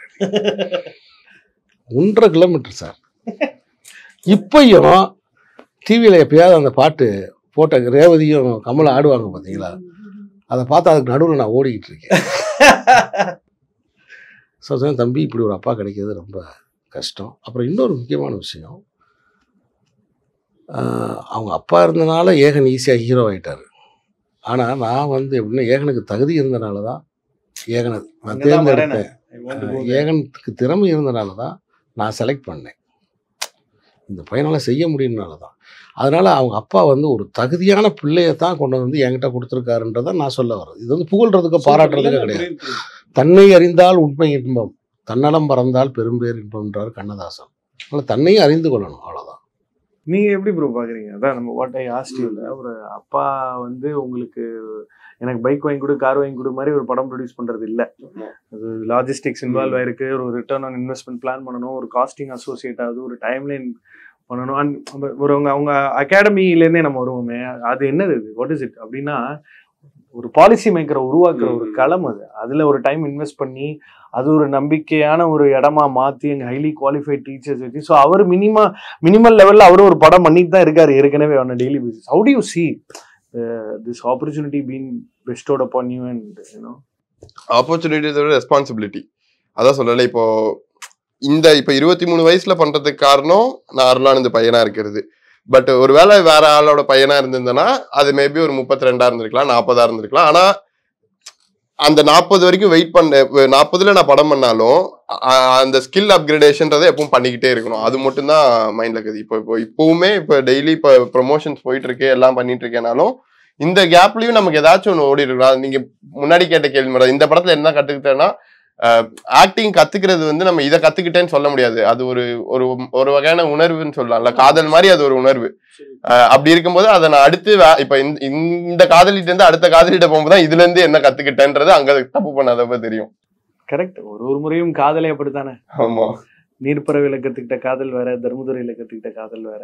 ஒன்றரை கிலோமீட்டர் சார் இப்பயும் டிவியில் எப்பயாவது அந்த பாட்டு போட்ட ரேவதியும் கமலும் ஆடுவாங்க பார்த்தீங்களா அதை பார்த்து அதுக்கு நடுவில் நான் ஓடிக்கிட்டு இருக்கேன் ஸோ சொன்னேன், தம்பி இப்படி ஒரு அப்பா கிடைக்கிறது ரொம்ப கஷ்டம் அப்புறம் இன்னொரு முக்கியமான விஷயம் ஆஹ் அவங்க அப்பா இருந்தனால ஏகன் ஈஸியாக ஹீரோ ஆயிட்டாரு ஆனால் நான் வந்து எப்படின்னா ஏகனுக்கு தகுதி இருந்தனால தான் ஏகனை நான் அங்கதான் வரேன் தேர்ந்தெடுத்தேன் ஏகனுக்கு திறமை இருந்தனால தான் நான் செலக்ட் பண்ணேன் இந்த பையனால் செய்ய முடியும்னால தான் அதனால் அவங்க அப்பா வந்து ஒரு தகுதியான பிள்ளையை தான் கொண்டு வந்து என்கிட்ட கொடுத்துருக்காருன்றதை நான் சொல்ல வரேன் இது வந்து புகழ்றதுக்கோ பாராட்டுறதுக்கோ கிடையாது தன்னை அறிந்தால் உண்மை இன்பம் தன்னலம் பறந்தால் பெரும்பேர் இன்பம்ன்றார் கண்ணதாசன் அதனால் தன்னையும் அறிந்து கொள்ளணும் அவ்வளோதான் நீங்க எப்படி ப்ரோ பாக்குறீங்க அதான் நம்ம வாட் ஐ ஆஸ்டியூல ஒரு அப்பா வந்து உங்களுக்கு எனக்கு பைக் வாங்கி கொடு கார் வாங்கி கொடு மாதிரி ஒரு படம் ப்ரொடியூஸ் பண்றது இல்ல அது லாஜிஸ்டிக்ஸ் இன்வால்வ் ஆயிருக்கு ஒரு ரிட்டர்ன் ஆன் இன்வெஸ்ட்மெண்ட் பிளான் பண்ணணும் ஒரு காஸ்டிங் அசோசியேட் ஆகுது ஒரு டைம்லைன் பண்ணணும் அண்ட் ஒரு அவங்க அவங்க அகாடமிலேருந்தே நம்ம வருவோமே அது என்னது இது வாட் இஸ் இட் அப்படின்னா ஒரு பாலிசி மேக்கரை உருவாக்குற ஒரு ம். களம் அது அதுல ஒரு டைம் இன்வெஸ்ட் பண்ணி அது ஒரு நம்பிக்கையான ஒரு இடமா மாத்தி அங்க ஹைலி குவாலிஃபைட் டீச்சர்ஸ் வச்சு ஸோ அவர் மினிமா மினிமல் லெவல்ல அவரும் ஒரு படம் பண்ணிட்டு தான் இருக்காரு ஏற்கனவே on daily basis how to you see this opportunity been bestowed upon you and you know ஆப்பர்ச்சுனிட்டிஸோட ரெஸ்பான்சிபிலிட்டி அதான் சொல்லலை இப்போ இந்த இப்போ இருபத்தி மூணு வயசுல பண்றதுக்கு காரணம் நான் அருளானந்த பையனா இருக்கிறது பட் ஒருவேளை வேற ஆளோட பையனா இருந்திருந்தேன்னா அது மேபி ஒரு முப்பத்தி ரெண்டா இருந்திருக்கலாம் நாற்பதா இருந்திருக்கலாம் ஆனா அந்த நாற்பது வரைக்கும் வெயிட் பண்ண நாற்பதுல நான் படம் பண்ணாலும் அ- அந்த ஸ்கில் அப்கிரேடேஷன்றதை எப்பவும் பண்ணிக்கிட்டே இருக்கணும் அது மட்டும்தான் மைண்ட்ல இருக்குது இப்போ இப்போ இப்பவுமே இப்போ டெய்லி இப்போ ப்ரொமோஷன்ஸ் போயிட்டு இருக்கு எல்லாம் பண்ணிட்டு இருக்கேனாலும் இந்த கேப்லயும் நமக்கு ஏதாச்சும் ஒன்று ஓடி இருக்கலாம் நீங்க முன்னாடி கேட்ட கேள்வி மேடம் இந்த படத்துல என்ன கத்துக்கிட்டேன்னா ஆக்டிங் கத்துக்கிறது வந்து நம்ம இதை கத்துக்கிட்டேன்னு சொல்ல முடியாது அது ஒரு ஒரு ஒரு வகையான உணர்வுன்னு சொல்லலாம்ல காதல் மாதிரி அது ஒரு உணர்வு அஹ் அப்படி இருக்கும்போது அதை நான் அடுத்து வே- இப்ப இந்த- இந்த காதலிட்ட இருந்து அடுத்த காதலிட்ட போகும்போது தான் இதுல இருந்து என்ன கத்துக்கிட்டேன்றது அங்க தப்பு பண்ணாதப்ப தெரியும் கரெக்ட் ஒரு ஒரு முறையும் காதலே அப்படித்தானே ஆமா நீர்ப்பறவையில கத்துக்கிட்ட காதல் வேற தர்மதுரையில கத்துக்கிட்ட காதல் வேற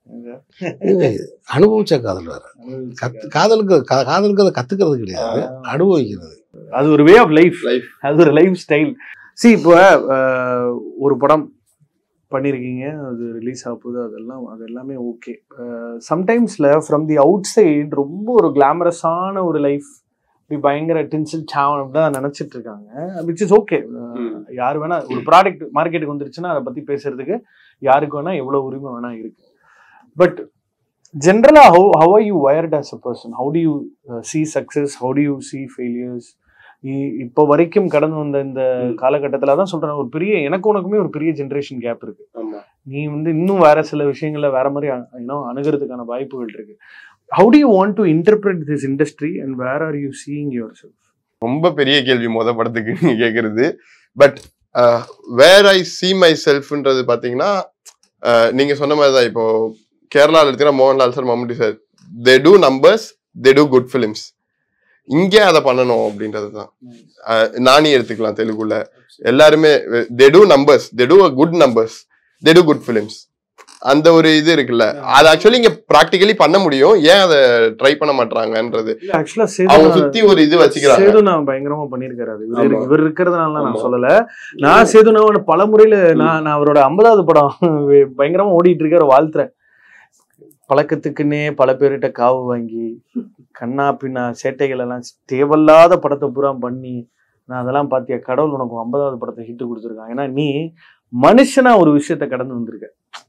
இது அனுபவிச்ச காதல் வேற கத்து காதலுக்கு கா- காதலுக்கு அதை கத்துக்கிறது கிடையாது அனுபவிக்கிறது அது ஒரு வே ஆஃப் லைஃப் Life. அது ஒரு லைஃப் ஸ்டைல் சி இப்போ அஹ், ஒரு படம் பண்ணியிருக்கீங்க அது ரிலீஸ் ஆக போகுது அதெல்லாம் அது எல்லாமே ஓகே சம்டைம்ஸில் ஃப்ரம் தி அவுட் சைடு ரொம்ப ஒரு கிளாமரஸான ஒரு லைஃப் இப்படி பயங்கர டென்ஷன் சாவன் அப்படி தான் நினச்சிட்டு இருக்காங்க விச் இஸ் ஓகே யார் வேணா ஒரு ப்ராடக்ட் மார்க்கெட்டுக்கு வந்துருச்சுன்னா அதை பற்றி பேசுறதுக்கு யாருக்கு வேணா எவ்வளோ உரிமை வேணா இருக்கு பட் ஜென்ரலாக how how are you wired as a person how to you see success how to you see failures இப்போ வரைக்கும் கடந்து வந்த இந்த ம். காலகட்டத்தில் தான் சொல்றேன் ஒரு பெரிய எனக்கு உனக்குமே ஒரு பெரிய ஜென்ரேஷன் கேப் இருக்கு ஆமா நீ வந்து இன்னும் வேற சில விஷயங்கள்ல வேற மாதிரி யூனோ அணுகிறதுக்கான வாய்ப்புகள் இருக்கு how to you want to interpret this industry and where are you seeing yourself ரொம்ப பெரிய கேள்வி மொத படத்துக்கு நீங்க கேக்குறது but where I see my செல்ஃப்ன்றது பாத்தீங்கன்னா அஹ், நீங்க சொன்ன மாதிரி தான் இப்போ கேரளால இருக்கிற Mohanlal sir Mammootty sir they do numbers they do good films இங்கே அதை பண்ணணும் அப்படின்றது தான் நானி எடுத்துக்கலாம் தெலுங்குல எல்லாருமே they do numbers they do good numbers they do good films அந்த ஒரு இது இருக்குல்ல அது ஆக்சுவலி இங்க ப்ராக்டிகலி பண்ண முடியும் ஏன் அதை ட்ரை பண்ண மாட்டாங்கன்றது ஆக்சுவலா அவங்க சேது சுத்தி ஒரு இது வச்சுக்கிறாங்க சேது நான் பயங்கரமா பண்ணிருக்காரு அது இவர் ஆமா. இவர் இருக்கிறதுனால நான் ஆமா. சொல்லல நான் சேது நான் பல முறையில நான் நான் அவரோட ஐம்பதாவது படம் பயங்கரமா ஓடிட்டு இருக்காரு வாழ்த்துறேன் பழக்கத்துக்குன்னே பல பேர்கிட்ட காவு வாங்கி கண்ணா பின்னா சேட்டைகள் எல்லாம் தேவையில்லாத படத்தை பூரா பண்ணி நான் அதெல்லாம் பாத்தியா கடவுள் உனக்கு ஐம்பதாவது படத்தை ஹிட் கொடுத்துருக்கான் ஏன்னா நீ மனுஷனா ஒரு விஷயத்த கடந்து வந்திருக்க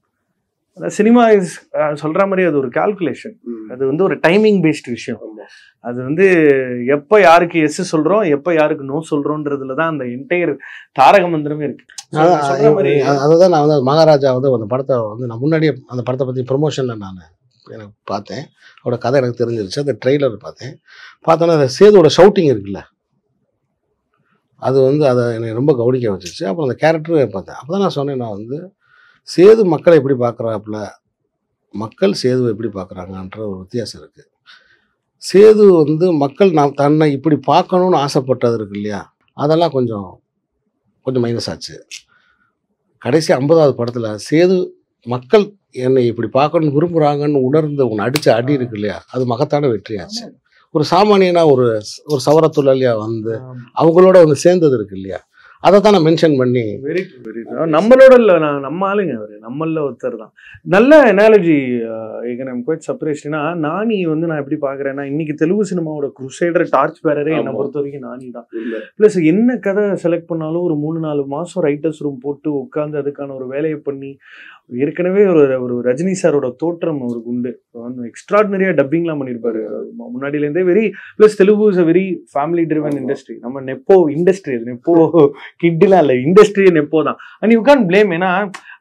சினிமா சொல்ற மாதிரி அது ஒரு கால்குலேஷன் அது வந்து ஒரு டைமிங் பேஸ்ட் விஷயம் ஆமா. அது வந்து எப்ப யாருக்கு எஸ் சொல்றோம் எப்ப யாருக்கு நோ சொல்றோன்றதுல தான் அந்த என்டையர் தாரக மந்திரமே இருக்கு So, அதான் நீங்க சொல்ற மாதிரி அ- அதுதான் நான் வந்து மகாராஜா வந்து அந்த படத்தை வந்து நான் முன்னாடியே அந்த படத்தை பற்றி ப்ரொமோஷனில் நான் எனக்கு பார்த்தேன் அவரோட கதை எனக்கு தெரிஞ்சிருச்சு அந்த ட்ரெய்லர் பார்த்தேன் பார்த்தோன்னா அந்த சேதுவோட ஷவுட்டிங் இருக்குல்ல அது வந்து அதை என்னை ரொம்ப கவனிக்க வச்சிருச்சு அப்புறம் அந்த கேரக்டரும் பார்த்தேன் அப்போ தான் நான் சொன்னேன் நான் வந்து சேது மக்களை எப்படி பார்க்குறாப்புல மக்கள் சேதுவை எப்படி பார்க்குறாங்கன்ற ஒரு வித்தியாசம் இருக்குது சேது வந்து மக்கள் நாம் தன்னை இப்படி பார்க்கணுன்னு ஆசைப்பட்டது இருக்கு இல்லையா அதெல்லாம் கொஞ்சம் கொஞ்சம் மைனஸ் ஆச்சு கடைசி ஐம்பதாவது படத்தில் சேது மக்கள் என்னை இப்படி பார்க்கணும்னு விரும்புகிறாங்கன்னு உணர்ந்து உன்னை அடிச்ச அடி இருக்கு இல்லையா அது மகத்தான வெற்றியாச்சு ஒரு சாமானியனா ஒரு ஒரு சவர தொழிலாளியா வந்து அவங்களோட வந்து சேர்ந்தது இருக்கு இல்லையா அதை தான் நான் மென்ஷன் பண்ணி வெரி வெரி நம்மளோட இல்ல நான் நம்ம ஆளுங்க அவரு நம்மள ஒருத்தர் தான் நல்ல அனாலஜி நம்ம குவைட் சர்ப்ரைஸ்னா நானி வந்து நான் எப்படி பாக்குறேன்னா இன்னைக்கு தெலுங்கு சினிமாவோட குருசைடர் டார்ச் பேரரே என்னை ஆமா. பொறுத்த வரைக்கும் நானி தான் இல்ல. ப்ளஸ் என்ன கதை செலக்ட் பண்ணாலும் ஒரு மூணு நாலு மாசம் ரைட்டர்ஸ் ரூம் போட்டு உட்காந்து அதுக்கான ஒரு வேலையை பண்ணி ஏற்கனவே ஒரு ஒரு ரஜினி சாரோட தோற்றம் அவருக்கு உண்டு எக்ஸ்ட்ராடினரியா டப்பிங்லாம் பண்ணியிருப்பாரு மு- முன்னாடியிலேருந்தே very plus Telugu is a very family driven ஆமா. இண்டஸ்ட்ரி நம்ம நெப்போ இண்டஸ்ட்ரி அது நெப்போ கிட்லாம் இல்லை இண்டஸ்ட்ரியே நெப்போ தான் அண்ட் யூ கேன் பிளேம் ஏன்னா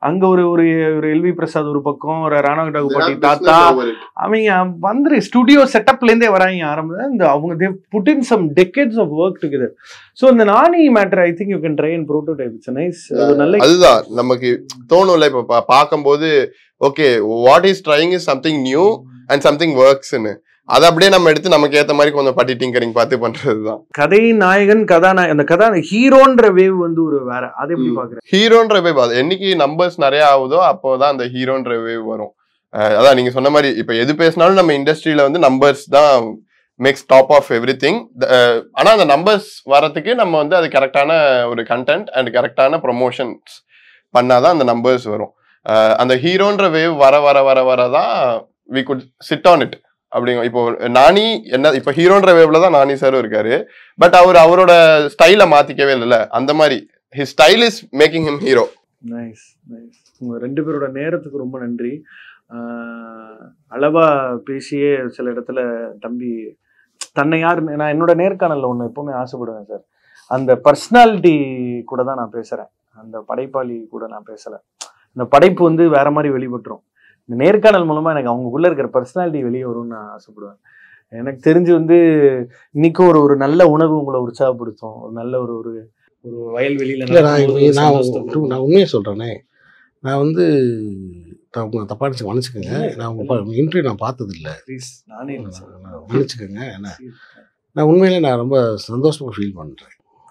அங்க ஒரு ஒரு ஒரு எல்வி பிரசாத் ஒரு பக்கம் ஒரு ராணா டாகுபாட்டி தாத்தா அவங்க வந்துரு ஸ்டுடியோ செட்டப்ல இருந்தே வராங்க ஆரம்பம் இந்த அவங்க they put in some decades of work together so இந்த Nani matter I think you can try and prototype it's nice நல்ல அதுதான் நமக்கு தோணும்ல இப்ப பா- பார்க்கும்போது okay what is trying is something new and something ஒர்க்ஸ்னு அதை அப்படியே நம்ம எடுத்து நமக்கு ஏத்த மாதிரி கொஞ்சம் பட்டி டிங்கரிங் பார்த்து பண்றதுதான் கதை நாயகன் கதாநாயகன் அந்த கதா ஹீரோன்ற வேவ் வந்து ஒரு வேற அதை எப்படி ம். பாக்குறேன் ஹீரோன்ற வேவ் அது என்னைக்கு நம்பர்ஸ் நிறைய ஆகுதோ அப்போதான் அந்த ஹீரோன்ற வேவ் வரும் அஹ் அதான் நீங்க சொன்ன மாதிரி இப்ப எது பேசினாலும் நம்ம இண்டஸ்ட்ரியில வந்து நம்பர்ஸ் தான் makes top of everything ஆனா அந்த நம்பர்ஸ் வரதுக்கு நம்ம வந்து அது கரெக்டான ஒரு கண்டென்ட் அண்ட் கரெக்டான ப்ரொமோஷன்ஸ் பண்ணாதான் அந்த நம்பர்ஸ் வரும் அஹ் அந்த ஹீரோன்ற வேவ் வர வர வர வர தான் we could sit on it அப்படிங்க இப்போ நானி என்ன இப்போ ஹீரோன்ற வேவ்ல தான் நானி சாரும் இருக்காரு பட் அவர் அவரோட ஸ்டைலை மாத்திக்கவே இல்லைல்ல அந்த மாதிரி his style is making him hero nice nice உங்க ரெண்டு பேரோட நேரத்துக்கு ரொம்ப நன்றி ஆஹ் அளவா பேசியே சில இடத்துல தம்பி தன்னை யார் நான் என்னோட நேர்காணல்ல ஒன்று எப்பவுமே ஆசைப்படுவேன் சார் அந்த பர்சனாலிட்டி கூட தான் நான் பேசுறேன் அந்த படைப்பாளி கூட நான் பேசல இந்த படைப்பு வந்து வேற மாதிரி வெளிப்பட்டுரும் இந்த நேர்காணல் மூலமா எனக்கு அவங்களுக்குள்ள இருக்கிற பர்சனாலிட்டி வெளியே வரும்னு நான் ஆசைப்படுவேன் எனக்கு தெரிஞ்சு வந்து இன்னைக்கும் ஒரு ஒரு நல்ல உணவு உங்களை உற்சாகப்படுத்தும் ஒரு நல்ல ஒரு ஒரு ஒரு வயல்வெளியில இல்லை நான் நடக்கும்போது ஒரு நான் சந்தோஷத்தை கொடுக்கும். நான் உண்மையை சொல்கிறேனே நான் வந்து நான் உங்களை தப்பா நினச்சி மன்னிச்சுக்கோங்க நான் உங்கள் இன்டர்வியூ நான் பார்த்ததில்ல Please, நானே இல்லை சார். மன்னிச்சுக்கோங்க என்ன நான் உண்மையிலே நான் ரொம்ப சந்தோஷமா ஃபீல் பண்ணுறேன்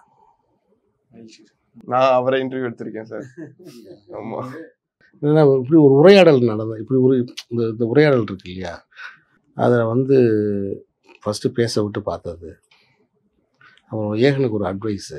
நான் அவரை இன்டர்வியூ எடுத்திருக்கேன் சார் ஆமா ஏன்னா இப்படி ஒரு உரையாடல் நடந்தது இப்படி ஒரு இந்த இந்த உரையாடல் இருக்கு இல்லையா அதில் வந்து ஃபஸ்ட்டு பேச விட்டு பார்த்தது அப்புறம் ஏகனுக்கு ஒரு அட்வைஸு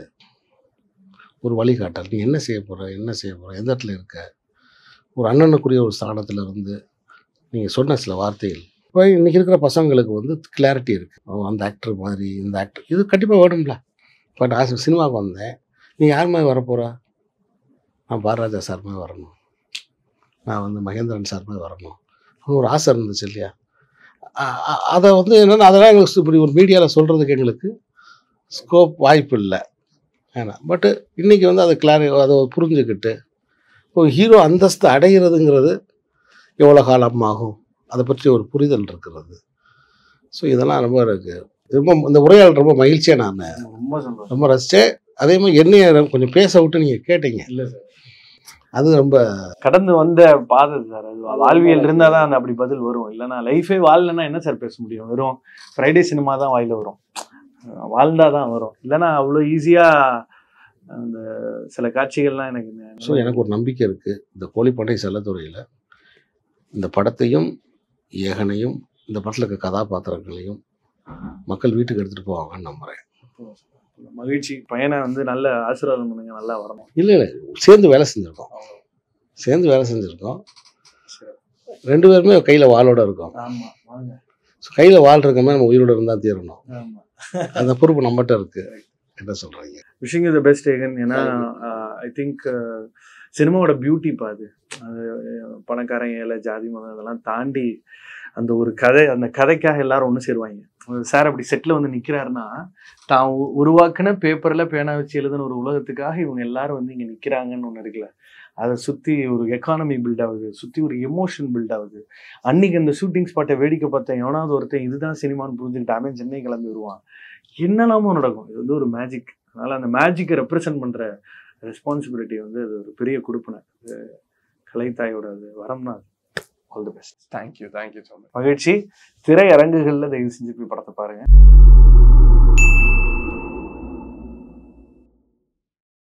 ஒரு வழிகாட்டல் நீ என்ன செய்ய போகிற என்ன செய்ய போகிற எந்த இடத்துல இருக்க ஒரு அண்ணனுக்குரிய ஒரு ஸ்தானத்தில் இருந்து நீங்கள் சொன்ன சில வார்த்தைகள் இப்போ இன்றைக்கி இருக்கிற பசங்களுக்கு வந்து கிளாரிட்டி இருக்குது அந்த ஆக்டர் மாதிரி இந்த ஆக்டர் இது கண்டிப்பாக வேணும்ல இப்போ நான் சினிமாவுக்கு வந்தேன் நீ யார் மாதிரி வரப்போகிறா நான் பாரராஜா சார் மாதிரி வரணும் நான் வந்து மகேந்திரன் சார் மாதிரி வரணும் அப்படின்னு ஒரு ஆசை இருந்துச்சு இல்லையா அ- அ- அதை வந்து என்னென்னா அதெல்லாம் எங்களுக்கு இப்படி ஒரு மீடியாவில் சொல்கிறதுக்கு எங்களுக்கு ஸ்கோப் வாய்ப்பு இல்லை ஏன்னா பட்டு இன்றைக்கி வந்து அதை கிளாரி அதை புரிஞ்சுக்கிட்டு இப்போ ஹீரோ அந்தஸ்து அடைகிறதுங்கிறது எவ்வளோ காலம் ஆகும் அதை பற்றி ஒரு புரிதல் இருக்கிறது ஸோ இதெல்லாம் ரொம்ப எனக்கு ரொம்ப இந்த உரையாடல் ரொம்ப மகிழ்ச்சியாக நான் ரொம்ப சந்தோஷம் ரொம்ப ரசித்தேன் அதே மாதிரி என்னைய கொஞ்சம் பேச விட்டு நீங்கள் கேட்டீங்க இல்ல சார் அது ரொம்ப கடந்து வந்த பாதை சார் அது வாழ்வியல் இருந்தா தான் அந்த அப்படி பதில் வரும் இல்லைன்னா லைஃபே வாழலைன்னா என்ன சார் பேச முடியும் வெறும் ஃப்ரைடே சினிமா தான் வாயில வரும் அஹ் வாழ்ந்தா தான் வரும் இல்லைன்னா அவ்வளோ ஈஸியா அந்த சில காட்சிகள்லாம் எனக்கு ஸோ எனக்கு ஒரு நம்பிக்கை இருக்குது இந்த கோழிப்பண்டை செல்லத்துறையில் இந்த படத்தையும் ஏகனையும் இந்த படத்தில் இருக்க கதாபாத்திரங்களையும் மக்கள் வீட்டுக்கு எடுத்துகிட்டு போவாங்கன்னு நம்புகிறேன் மகிழ்ச்சி பையனை வந்து நல்ல ஆசீர்வாதம் பண்ணுங்க நல்லா வரணும் இல்லை இல்லை சேர்ந்து வேலை செஞ்சுருக்கோம் சேர்ந்து வேலை செஞ்சுருக்கோம் ரெண்டு பேருமே கையில் வாளோட இருக்கோம் ஆமா வாங்க ஸோ கையில் வாள் இருக்கமே நம்ம உயிரோட இருந்தால் தீரணும் ஆமா அந்த பொறுப்பு நம்மகிட்ட இருக்குது என்ன சொல்கிறீங்க wishing you the best again ஏன்னா ஐ திங்க் சினிமாவோட பியூட்டி பாது அது அஹ், பணக்காரன் ஏழை ஜாதி மதம் இதெல்லாம் தாண்டி அந்த ஒரு கதை அந்த கதைக்காக எல்லாரும் ஒன்று சேருவாங்க சார் அப்படி செட்டில் வந்து நிற்கிறாருன்னா தான் உ- உருவாக்குன பேப்பரில் பேனா வச்சு எழுதின ஒரு உலகத்துக்காக இவங்க எல்லாரும் வந்து இங்கே நிற்கிறாங்கன்னு ஒன்று இருக்குல்ல அதை சுற்றி ஒரு எக்கானமி பில்ட் ஆகுது சுற்றி ஒரு எமோஷன் பில்ட் ஆகுது அன்னைக்கு அந்த ஷூட்டிங் ஸ்பாட்டை வேடிக்கை பார்த்தேன் எவனாவது ஒருத்தன் இதுதான் சினிமான்னு புரிஞ்சுக்கிட்டு அவன் சென்னை கிளம்பி வருவான் என்னெல்லாமோ நடக்கும் இது வந்து ஒரு மேஜிக் அதனால அந்த மேஜிக்கை ரெப்ரசன்ட் பண்ற ரெஸ்பான்சிபிலிட்டி வந்து அது ஒரு பெரிய கொடுப்பினை அது கலைத்தாயோட அது வரம்னா all the best thank you thank you so much மகிழ்ச்சி திரையரங்குகளில் தயவு செஞ்சு போய் படத்தை பாருங்க